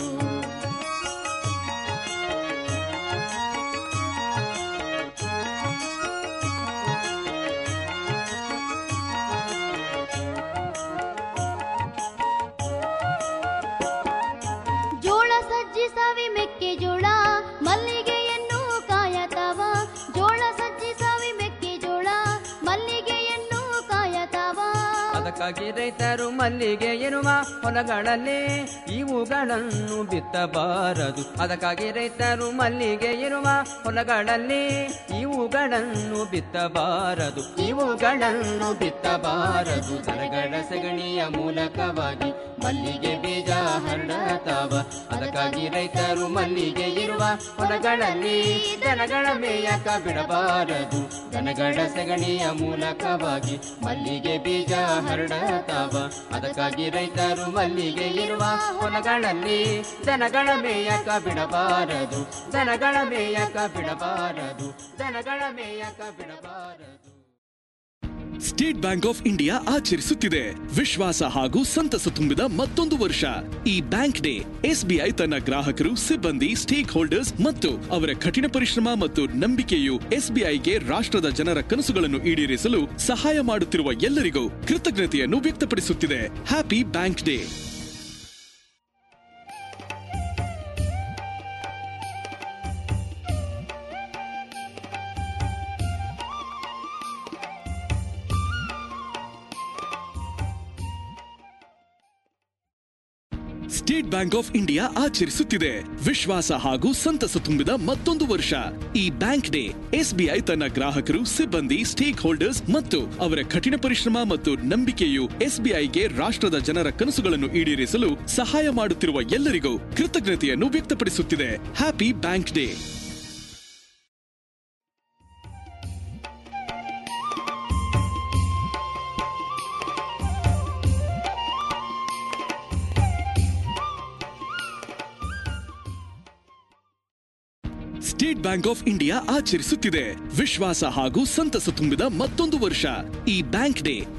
ಜೋಳ ಸಜ್ಜಿ ಸವಿ ಮೆಕ್ಕೆಜೋಳ ಮಲ್ಲಿಗೆಯನ್ನು ಕಾಯತಾವ ಜೋಳ ಸಜ್ಜಿ ಸವಿ ಮೆಕ್ಕೆಜೋಳ ಮಲ್ಲಿಗೆಯನ್ನು ಕಾಯತಾವ ಅದಕ್ಕಾಗಿ ರೈತರು ಮಲ್ಲಿಗೆ ಎನ್ನುವ ಹೊಲಗಳಲ್ಲಿ ಇವುಗಳನ್ನು ಬಿತ್ತಬಾರದು ಅದಕ್ಕಾಗಿ ರೈತರು ಮಲ್ಲಿಗೆ ಇರುವ ಹೊಲಗಳಲ್ಲಿ ಇವುಗಳನ್ನು ಬಿತ್ತಬಾರದು ಇವುಗಳನ್ನು ಬಿತ್ತಬಾರದು ದನಗಳ ಸಗಣಿಯ ಮೂಲಕವಾಗಿ ಮಲ್ಲಿಗೆ ಬೀಜ ಹರಡತಾವ ಅದಕ್ಕಾಗಿ ರೈತರು ಮಲ್ಲಿಗೆ ಇರುವ ಹೊಲಗಳಲ್ಲಿ ದನಗಳ ಮೇಯಕ ಬಿಡಬಾರದು ದನಗಳ ಸಗಣಿಯ ಮೂಲಕವಾಗಿ ಮಲ್ಲಿಗೆ ಬೀಜ ಹರಡತಾವ ಅದಕ್ಕಾಗಿ ರೈತರು ಮಲ್ಲಿಗೆ ಇರುವ ಹೊಲಗಳಲ್ಲಿ ದನಗಳ ಮೇಯಕ ಬಿಡಬಾರದು ದನಗಳ ಮೇಯಕ ಬಿಡಬಾರದು ದನಗಳ ಮೇಯಕ ಬಿಡಬಾರದು ಸ್ಟೇಟ್ ಬ್ಯಾಂಕ್ ಆಫ್ ಇಂಡಿಯಾ ಆಚರಿಸುತ್ತಿದೆ ವಿಶ್ವಾಸ ಹಾಗೂ ಸಂತಸ ತುಂಬಿದ ಮತ್ತೊಂದು ವರ್ಷ ಈ ಬ್ಯಾಂಕ್ ಡೇ ಎಸ್ಬಿಐ ತನ್ನ ಗ್ರಾಹಕರು ಸಿಬ್ಬಂದಿ ಸ್ಟೇಕ್ ಹೋಲ್ಡರ್ಸ್ ಮತ್ತು ಅವರ ಕಠಿಣ ಪರಿಶ್ರಮ ಮತ್ತು ನಂಬಿಕೆಯು ಎಸ್ಬಿಐಗೆ ರಾಷ್ಟ್ರದ ಜನರ ಕನಸುಗಳನ್ನು ಈಡೇರಿಸಲು ಸಹಾಯ ಮಾಡುತ್ತಿರುವ ಎಲ್ಲರಿಗೂ ಕೃತಜ್ಞತೆಯನ್ನು ವ್ಯಕ್ತಪಡಿಸುತ್ತಿದೆ happy bank day State Bank of India ಆಚರಿಸುತ್ತಿದೆ ವಿಶ್ವಾಸ ಹಾಗೂ ಸಂತಸ ತುಂಬಿದ ಮತ್ತೊಂದು ವರ್ಷ ಈ ಬ್ಯಾಂಕ್ ಡೇ ಎಸ್ಬಿಐ ತನ್ನ ಗ್ರಾಹಕರು ಸಿಬ್ಬಂದಿ ಸ್ಟೇಕ್ ಹೋಲ್ಡರ್ಸ್ ಮತ್ತು ಅವರ ಕಠಿಣ ಪರಿಶ್ರಮ ಮತ್ತು ನಂಬಿಕೆಯು ಎಸ್ಬಿಐಗೆ ರಾಷ್ಟ್ರದ ಜನರ ಕನಸುಗಳನ್ನು ಈಡೇರಿಸಲು ಸಹಾಯ ಮಾಡುತ್ತಿರುವ ಎಲ್ಲರಿಗೂ ಕೃತಜ್ಞತೆಯನ್ನು ವ್ಯಕ್ತಪಡಿಸುತ್ತಿದೆ happy bank day State Bank of India ಆಚರಿಸುತ್ತಿದೆ ವಿಶ್ವಾಸ ಹಾಗೂ ಸಂತಸ ತುಂಬಿದ ಮತ್ತೊಂದು ವರ್ಷ ಈ ಬ್ಯಾಂಕ್ ಡೇ